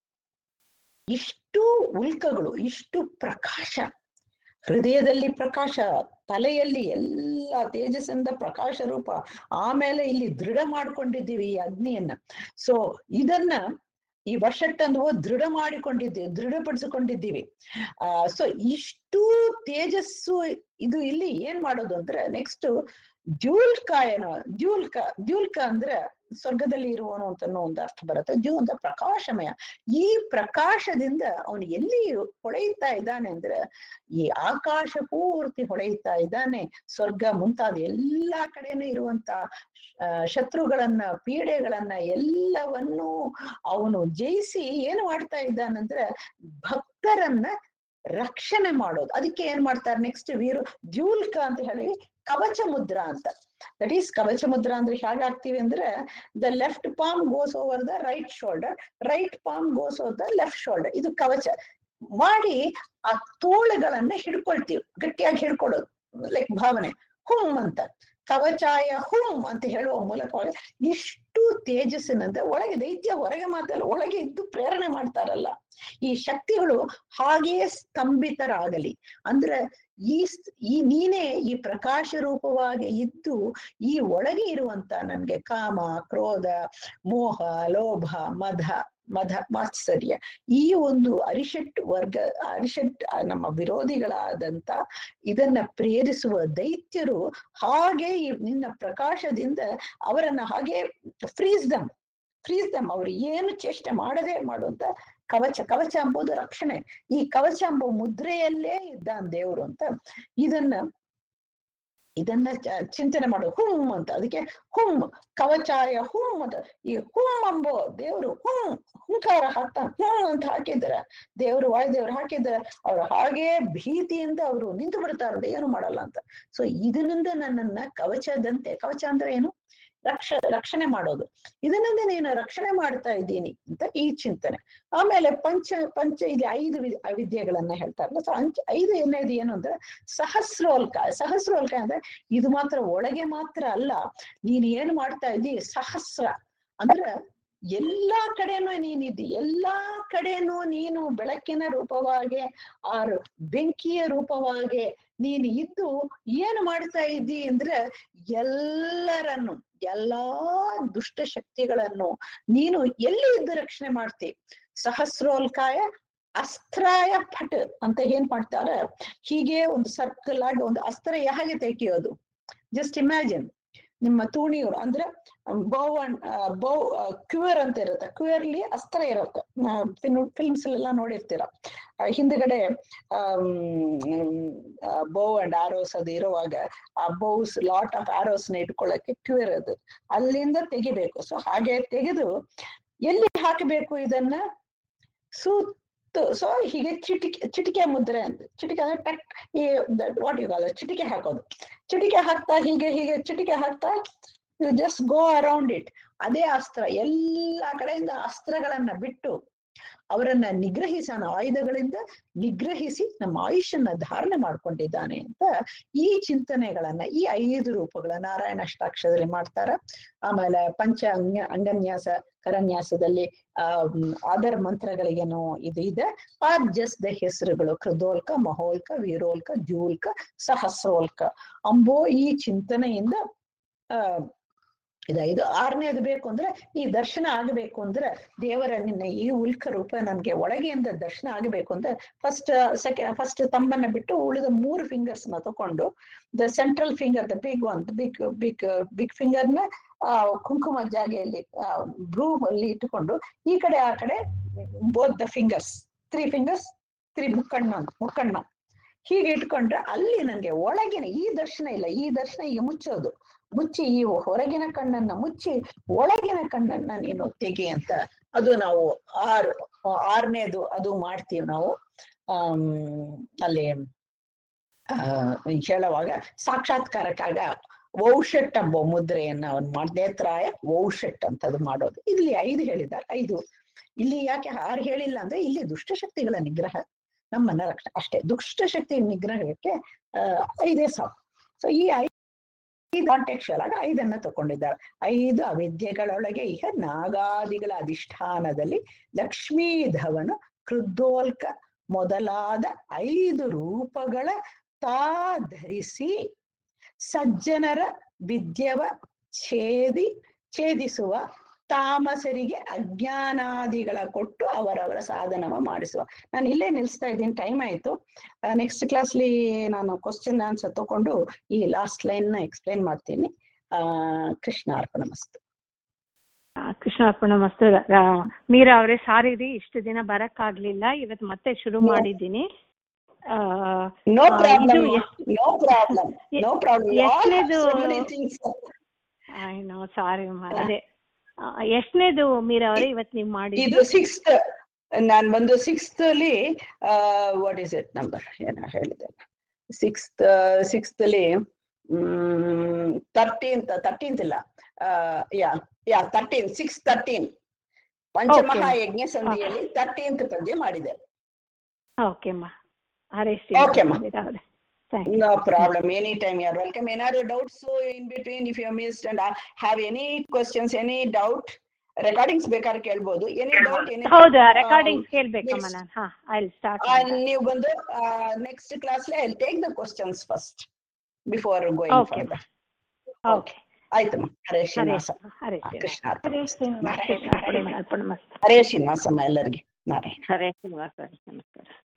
ಇಷ್ಟು ಉಲ್ಕಗಳು ಇಷ್ಟು ಪ್ರಕಾಶ ಹೃದಯದಲ್ಲಿ ಪ್ರಕಾಶ ತಲೆಯಲ್ಲಿ ಎಲ್ಲ ತೇಜಸ್ಸಿಂದ ಪ್ರಕಾಶ ರೂಪ ಆಮೇಲೆ ಇಲ್ಲಿ ದೃಢ ಮಾಡ್ಕೊಂಡಿದ್ದೀವಿ ಈ ಅಗ್ನಿಯನ್ನ ಸೊ ಇದನ್ನ ಈ ವರ್ಷಟ್ಟನ್ನು ದೃಢ ಮಾಡಿಕೊಂಡಿದ್ದೀವಿ ದೃಢಪಡಿಸಿಕೊಂಡಿದ್ದೀವಿ ಆ ಸೊ ಇಷ್ಟು ತೇಜಸ್ಸು ಇದು ಇಲ್ಲಿ ಏನ್ ಮಾಡೋದು ಅಂದ್ರೆ ನೆಕ್ಸ್ಟ್ ದ್ಯೂಲ್ಕ ಏನೋ ದ್ಯೂಲ್ಕ ದ್ಯೂಲ್ಕ ಅಂದ್ರೆ ಸ್ವರ್ಗದಲ್ಲಿ ಇರುವವನು ಅಂತ ಅನ್ನೋ ಒಂದು ಅರ್ಥ ಬರುತ್ತೆ ದ್ಯೂ ಅಂತ ಪ್ರಕಾಶಮಯ ಈ ಪ್ರಕಾಶದಿಂದ ಅವನು ಎಲ್ಲಿ ಹೊಳೆಯುತ್ತಾ ಇದ್ದಾನೆ ಅಂದ್ರೆ ಈ ಆಕಾಶ ಪೂರ್ತಿ ಹೊಳೆಯುತ್ತಾ ಇದ್ದಾನೆ ಸ್ವರ್ಗ ಮುಂತಾದ ಎಲ್ಲಾ ಕಡೆನೂ ಇರುವಂತ ಆ, ಶತ್ರುಗಳನ್ನ ಪೀಡೆಗಳನ್ನ ಎಲ್ಲವನ್ನೂ ಅವನು ಜಯಿಸಿ ಏನು ಮಾಡ್ತಾ ಇದ್ದಾನಂದ್ರೆ ಭಕ್ತರನ್ನ ರಕ್ಷಣೆ ಮಾಡೋದು ಅದಕ್ಕೆ ಏನ್ ಮಾಡ್ತಾರೆ ನೆಕ್ಸ್ಟ್ ವೀರು ದ್ಯೂಲ್ಕ ಅಂತ ಹೇಳಿ ಕವಚ ಮುದ್ರಾ ಅಂತ ದಟ್ ಈಸ್ ಕವಚ ಮುದ್ರಾ ಅಂದ್ರೆ ಹೇಗೆ ಆಗ್ತೀವಿ ಅಂದ್ರೆ the left palm goes over the right shoulder right palm goes over the left shoulder ಇದು ಕವಚ ಮಾಡಿ ಆ ತೋಳುಗಳನ್ನ ಹಿಡ್ಕೊಳ್ತೀವಿ ಗಟ್ಟಿಯಾಗಿ ಹಿಡ್ಕೊಳ್ಳೋದು ಲೈಕ್ ಭಾವನೆ ಹುಮ್ ಅಂತ ಕವಚಾಯ ಹುಮ್ ಅಂತ ಹೇಳುವ ಮೂಲಕವಾಗಿ ಇಷ್ಟು ತೇಜಸ್ಸಿನಂತೆ ಒಳಗೆ ದೈತ್ಯ ಹೊರಗೆ ಮಾತಲ್ಲ ಒಳಗೆ ಇದ್ದು ಪ್ರೇರಣೆ ಮಾಡ್ತಾರಲ್ಲ ಈ ಶಕ್ತಿಗಳು ಹಾಗೆಯೇ ಸ್ತಂಭಿತರಾಗಲಿ ಅಂದ್ರೆ ಈ ಸ್- ಈ ನೀನೇ ಈ ಪ್ರಕಾಶ ರೂಪವಾಗಿ ಇದ್ದು ಈ ಒಳಗೆ ಇರುವಂತ ನನ್ಗೆ ಕಾಮ ಕ್ರೋಧ ಮೋಹ ಲೋಭ ಮದ ಮದ ಮಾತ್ಸರ್ಯ ಈ ಒಂದು ಅರಿಷಟ್ ವರ್ಗ ಅರಿಷಟ್ ಆ ನಮ್ಮ ವಿರೋಧಿಗಳಾದಂತ ಇದನ್ನ ಪ್ರೇರಿಸುವ ದೈತ್ಯರು ಹಾಗೆ ಈ ನಿನ್ನ ಪ್ರಕಾಶದಿಂದ ಅವರನ್ನ ಹಾಗೆ ಫ್ರೀಸ್ ದಮ್ ಫ್ರೀಸ್ ದಮ್ ಅವ್ರು ಏನು ಚೇಷ್ಟೆ ಮಾಡದೆ ಮಾಡುವಂತ ಕವಚ ಕವಚ ಎಂಬುದು ರಕ್ಷಣೆ ಈ ಕವಚ ಎಂಬ ಮುದ್ರೆಯಲ್ಲೇ ಇದ್ದಾನ್ ದೇವರು ಅಂತ ಇದನ್ನ ಇದನ್ನ ಚ- ಚಿಂತನೆ ಮಾಡು ಹುಮ್ ಅಂತ ಅದಕ್ಕೆ ಹುಮ್ ಕವಚಾಯ ಹುಮ್ ಅಂತ ಈ ಹುಮ್ ಎಂಬೋ ದೇವರು ಹುಮ್ ಹುಂಕಾರ ಹಾಕ್ತಾನೆ ಹುಮ್ ಅಂತ ಹಾಕಿದ್ರೆ ದೇವರು ವಾಯುದೇವರು ಹಾಕಿದ್ರೆ ಅವ್ರು ಹಾಗೇ ಭೀತಿಯಿಂದ ಅವರು ನಿಂತು ಬಿಡ್ತಾರೆ ಏನು ಮಾಡಲ್ಲ ಅಂತ ಸೊ ಇದರಿಂದ ನನ್ನನ್ನ ಕವಚದಂತೆ ಕವಚ ಅಂದ್ರೆ ಏನು ರಕ್ಷ ರಕ್ಷಣೆ ಮಾಡೋದು ಇದರಿಂದ ನೀನು ರಕ್ಷಣೆ ಮಾಡ್ತಾ ಇದ್ದೀನಿ ಅಂತ ಈ ಚಿಂತನೆ ಆಮೇಲೆ ಪಂಚ ಪಂಚ ಇಲ್ಲಿ ಐದು ವಿ- ವಿದ್ಯೆಗಳನ್ನ ಹೇಳ್ತಾರಲ್ಲ ಸೊ ಅಂಚ ಐದು ಏನೇದು ಏನು ಅಂದ್ರೆ ಸಹಸ್ರೋಲ್ಕ ಸಹಸ್ರೋಲ್ಕ ಅಂದ್ರೆ ಇದು ಮಾತ್ರ ಒಳಗೆ ಮಾತ್ರ ಅಲ್ಲ ನೀನ್ ಏನ್ ಮಾಡ್ತಾ ಇದ್ದಿ ಸಹಸ್ರ ಅಂದ್ರೆ ಎಲ್ಲಾ ಕಡೆನೂ ನೀನಿದ್ದಿ ಎಲ್ಲಾ ಕಡೆನೂ ನೀನು ಬೆಳಕಿನ ರೂಪವಾಗಿ ಆರು ಬೆಂಕಿಯ ರೂಪವಾಗಿ ನೀನು ಇದ್ದು ಏನು ಮಾಡ್ತಾ ಇದ್ದಿ ಅಂದ್ರೆ ಎಲ್ಲರನ್ನು ಎಲ್ಲಾ ದುಷ್ಟ ಶಕ್ತಿಗಳನ್ನು ನೀನು ಎಲ್ಲಿ ಇದ್ದು ರಕ್ಷಣೆ ಮಾಡ್ತಿ ಸಹಸ್ರೋಲ್ಕಾಯ ಅಸ್ತ್ರಾಯ ಪಟ್ ಅಂತ ಏನ್ ಮಾಡ್ತಾರೆ ಹೀಗೆ ಒಂದು ಸರ್ಕಲ್ ಆಗಿ ಒಂದು ಅಸ್ತ್ರ ಹೇಗೆ ತೆಗೆಯೋದು ಜಸ್ಟ್ ಇಮ್ಯಾಜಿನ್ ನಿಮ್ಮ ತೂಣಿಯವರು ಅಂದ್ರೆ ಬೌ ಅಂಡ್ ಬೌ ಕ್ಯೂರ್ ಅಂತ ಇರುತ್ತೆ ಕ್ಯೂರ್ಲಿ ಅಸ್ತ್ರ ಇರುತ್ತೆ ಫಿಲ್ಮ್ಸ್ ಎಲ್ಲ ನೋಡಿರ್ತೀರ ಆ, ಹಿಂದ್ಗಡೆ ಬೌ ಅಂಡ್ ಆರೋಸ್ ಅದು ಇರುವಾಗ ಆ ಬೌಸ್ ಲಾಟ್ ಆಫ್ ಆರೋಸ್ ನ ಇಟ್ಕೊಳ್ಳಕ್ಕೆ ಕ್ಯೂರ್ ಅದು ಅಲ್ಲಿಂದ ತೆಗಿಬೇಕು ಸೊ ಹಾಗೆ ತೆಗೆದು ಎಲ್ಲಿ ಹಾಕಬೇಕು ಇದನ್ನ ಸುತ್ತು ಸೊ ಹೀಗೆ ಚಿಟಿಕೆ ಚಿಟಿಕೆ ಮುದ್ರೆ ಅಂತ ಚಿಟಿಕೆ ಅಂದ್ರೆ ಟಕ್ ಈ ವಾಟ್ ಯು ಕಾಲ್ ಚಿಟಿಕೆ ಹಾಕೋದು ಚಿಟಿಕೆ ಹಾಕ್ತಾ ಹೀಗೆ ಹೀಗೆ ಚಿಟಿಕೆ ಹಾಕ್ತಾ you just go around it ಅದೇ ಅಸ್ತ್ರ ಎಲ್ಲಾ ಕಡೆಯಿಂದ ಅಸ್ತ್ರಗಳನ್ನ ಬಿಟ್ಟು ಅವರನ್ನ ನಿಗ್ರಹಿಸೋಣ ಆಯುಧಗಳಿಂದ ನಿಗ್ರಹಿಸಿ ನಮ್ಮ ಆಯುಷನ್ನ ಧಾರಣೆ ಮಾಡ್ಕೊಂಡಿದ್ದಾನೆ ಅಂತ ಈ ಚಿಂತನೆಗಳನ್ನ ಈ ಐದು ರೂಪಗಳ ನಾರಾಯಣ ಅಷ್ಟಾಕ್ಷರದಲ್ಲಿ ಮಾಡ್ತಾರ ಆಮೇಲೆ ಪಂಚ ಅಂಗ ಅಂಗನ್ಯಾಸ ಕರನ್ಯಾಸದಲ್ಲಿ ಆ ಆದರ್ ಮಂತ್ರಗಳಿಗೇನೋ ಇದು ಇದೆ ಆರ್ ಜಸ್ಟ್ ದ ಹೆಸರುಗಳು ಕೃದೋಲ್ಕ ಮಹೋಲ್ಕ ವೀರೋಲ್ಕ ಜೂಲ್ಕ ಸಹಸ್ರೋಲ್ಕ ಅಂಬೋ ಈ ಚಿಂತನೆಯಿಂದ ಆ ಇದೈದು ಆರನೇದು ಬೇಕು ಅಂದ್ರೆ ಈ ದರ್ಶನ ಆಗಬೇಕು ಅಂದ್ರೆ ದೇವರ ನಿನ್ನ ಈ ಉಲ್ಕ ರೂಪ ನನ್ಗೆ ಒಳಗೆಯಿಂದ ದರ್ಶನ ಆಗಬೇಕು ಅಂದ್ರೆ ಫಸ್ಟ್ ಸೆಕೆಂಡ್ ಫಸ್ಟ್ ತಮ್ಮನ್ನ ಬಿಟ್ಟು ಉಳಿದ ಮೂರು ಫಿಂಗರ್ಸ್ ನ ತಕೊಂಡು the central finger the big one big big big finger ನ ಆ ಕುಂಕುಮ ಜಾಗೆಯಲ್ಲಿ ಬ್ರೂ ಅಲ್ಲಿ ಇಟ್ಟುಕೊಂಡು ಈ ಕಡೆ ಆ ಕಡೆ both the fingers three fingers three ಮುಕ್ಕಣ್ಣ ಅಂತ ಮುಕ್ಕಣ್ಣ ಹೀಗೆ ಇಟ್ಕೊಂಡ್ರೆ ಅಲ್ಲಿ ನನ್ಗೆ ಒಳಗಿನ ಈ ದರ್ಶನ ಇಲ್ಲ ಈ ದರ್ಶನ ಈಗ ಮುಚ್ಚೋದು ಮುಚ್ಚಿ ಈ ಹೊರಗಿನ ಕಣ್ಣನ್ನ ಮುಚ್ಚಿ ಒಳಗಿನ ಕಣ್ಣನ್ನ ನೀನು ತೆಗಿ ಅಂತ ಅದು ನಾವು ಆರ್ ಆರನೇದು ಅದು ಮಾಡ್ತೀವಿ ನಾವು ಆಮ್ ಅಲ್ಲಿ ಆ ಹೇಳುವಾಗ ಸಾಕ್ಷಾತ್ಕಾರಕ್ಕಾಗ ವೌಷಟ್ ಎಂಬ ಮುದ್ರೆಯನ್ನ ಅವನ್ ಮಾಡ್ ನೇತ್ರಾಯ ವೌಷಟ್ ಅಂತದು ಮಾಡೋದು ಇಲ್ಲಿ ಐದು ಹೇಳಿದ್ದಾರೆ ಐದು ಇಲ್ಲಿ ಯಾಕೆ ಆರು ಹೇಳಿಲ್ಲ ಅಂದ್ರೆ ಇಲ್ಲಿ ದುಷ್ಟಶಕ್ತಿಗಳ ನಿಗ್ರಹ ನಮ್ಮನ್ನ ರಕ್ಷಣೆ ಅಷ್ಟೇ ದುಷ್ಟಶಕ್ತಿ ನಿಗ್ರಹಕ್ಕೆ ಅಹ್ ಐದೇ ಸಾಕು ಸೊ ಈ ಐದು ಕಾಂಟೆಕ್ಚುಯಲ್ ಆಗಿ ಐದನ್ನ ತಗೊಂಡಿದ್ದಾರೆ ಐದು ಅವಿದ್ಯೆಗಳೊಳಗೆ ಈಗ ನಾಗಾದಿಗಳ ಅಧಿಷ್ಠಾನದಲ್ಲಿ ಲಕ್ಷ್ಮೀಧವನು ಕೃದ್ದೋಲ್ಕ ಮೊದಲಾದ ಐದು ರೂಪಗಳ ತಾ ಧರಿಸಿ ಸಜ್ಜನರ ವಿದ್ಯವ ಛೇದಿ ಛೇದಿಸುವ ತಾಮಸರಿಗೆ ಅಜ್ಞಾನಾದಿಗಳ ಕೊಟ್ಟು ಅವರವರ ಸಾಧನವ ಮಾಡಿಸುವ ನಾನು ಇಲ್ಲೇ ನಿಲ್ಲಿಸ್ತಾ ಇದ್ದೀನಿ ಟೈಮ್ ಆಯ್ತು ನೆಕ್ಸ್ಟ್ ಕ್ಲಾಸ್ಲಿ ನಾನು ಕ್ವಶನ್ ಆನ್ಸರ್ ತಗೊಂಡು ಈ ಲಾಸ್ಟ್ ಲೈನ್ ನ ಎಕ್ಸ್ಪ್ಲೈನ್ ಮಾಡ್ತೀನಿ ಆ ಕೃಷ್ಣ ಅರ್ಪಣ ಮಸ್ತು ಆ, ಕೃಷ್ಣಾರ್ಪಣ ಮಸ್ತು ರಾ- ಮೀರಾ ಅವರೇ ಸಾರಿ ರೀ ಇಷ್ಟು ದಿನ ಬರಕ್ ಆಗ್ಲಿಲ್ಲ ಇವತ್ತು ಮತ್ತೆ ಶುರು No. ಮಾಡಿದ್ದೀನಿ ಆ, ನೋ ಆ, ಪ್ರಾಬ್ಲಮ್ ಇದು ಎಷ್ಟ್- ನೋ ಪ್ರಾಬ್ಲಮ್ ನೋ ಪ್ರಾಬ್ಲಮ್ ಎಷ್ಟನೇದು- ಐ ನೋ ಸಾರಿ ಅದೇ ಆ, ಎಷ್ಟನೇದು ಮೀರಾ ಅವರೇ ಇವತ್ತು ನೀವು ಇದು ಮಾಡಿದ್ದು ಸಿಕ್ಸ್ತ್ ನಾನ್ ಬಂದು ಸಿಕ್ಸ್ತ್ ಅಲ್ಲಿ ವಾಟ್ ಇಸ್ ಇಟ್ ನಂಬರ್ ಏನ ಹೇಳಿದೆ ಸಿಕ್ಸ್ತ್ ಸಿಕ್ಸ್ತ್ ಅಲ್ಲಿ ತರ್ಟೀನ್ತ್ ತರ್ಟೀನ್ತ್ ಇಲ್ಲ yeah yeah thirteen six thirteen ಪಂಚಮಹಾಯಜ್ಞ ಸಂಧಿಯಲ್ಲಿ ತರ್ಟೀನ್ತ್ ಪದ್ಯ ಮಾಡಿದೆ ಓಕೆ ಅಮ್ಮ ಹರೇ Okay, ಅಮ್ಮ. ಮೀರಾ ಅವರೇ thank No problem. Anytime you're welcome. Any other doubts so in between if you missed and uh, have any questions, any doubt, recordings ಬೇಕಾದ್ರೆ ಕೇಳ್ಬೋದು any doubt any ಹೌದು ರೆಕಾರ್ಡಿಂಗ್ ಕೇಳ್ಬೇಕಮ್ಮ next. ನಾನು ಹಾ ಐ ಸ್ಟಾರ್ಟ್ ನೀವು ಬಂದು next class I take the questions first before going Okay. Further okay ಆಯ್ತಮ್ಮ ಹರೇ ಹರೇ ಶ್ರೀನಿವಾಸ ಹರೇ ಆ, ಶ್ರೀನಿವಾಸ. ಕೃಷ್ಣ ಅರ್ಪಣ. ಹರೇ ಶ್ರೀನಿವಾಸ ಕೃಷ್ಣ ಅರ್ಪಣ ಮಸ್ತು ಹರೇ ಶ್ರೀನಿವಾಸಮ್ಮ ಎಲ್ಲರಿಗೆ ನಾರಾಯಣ ಹರೇ ಶ್ರೀನಿವಾಸ ನಮಸ್ಕಾರ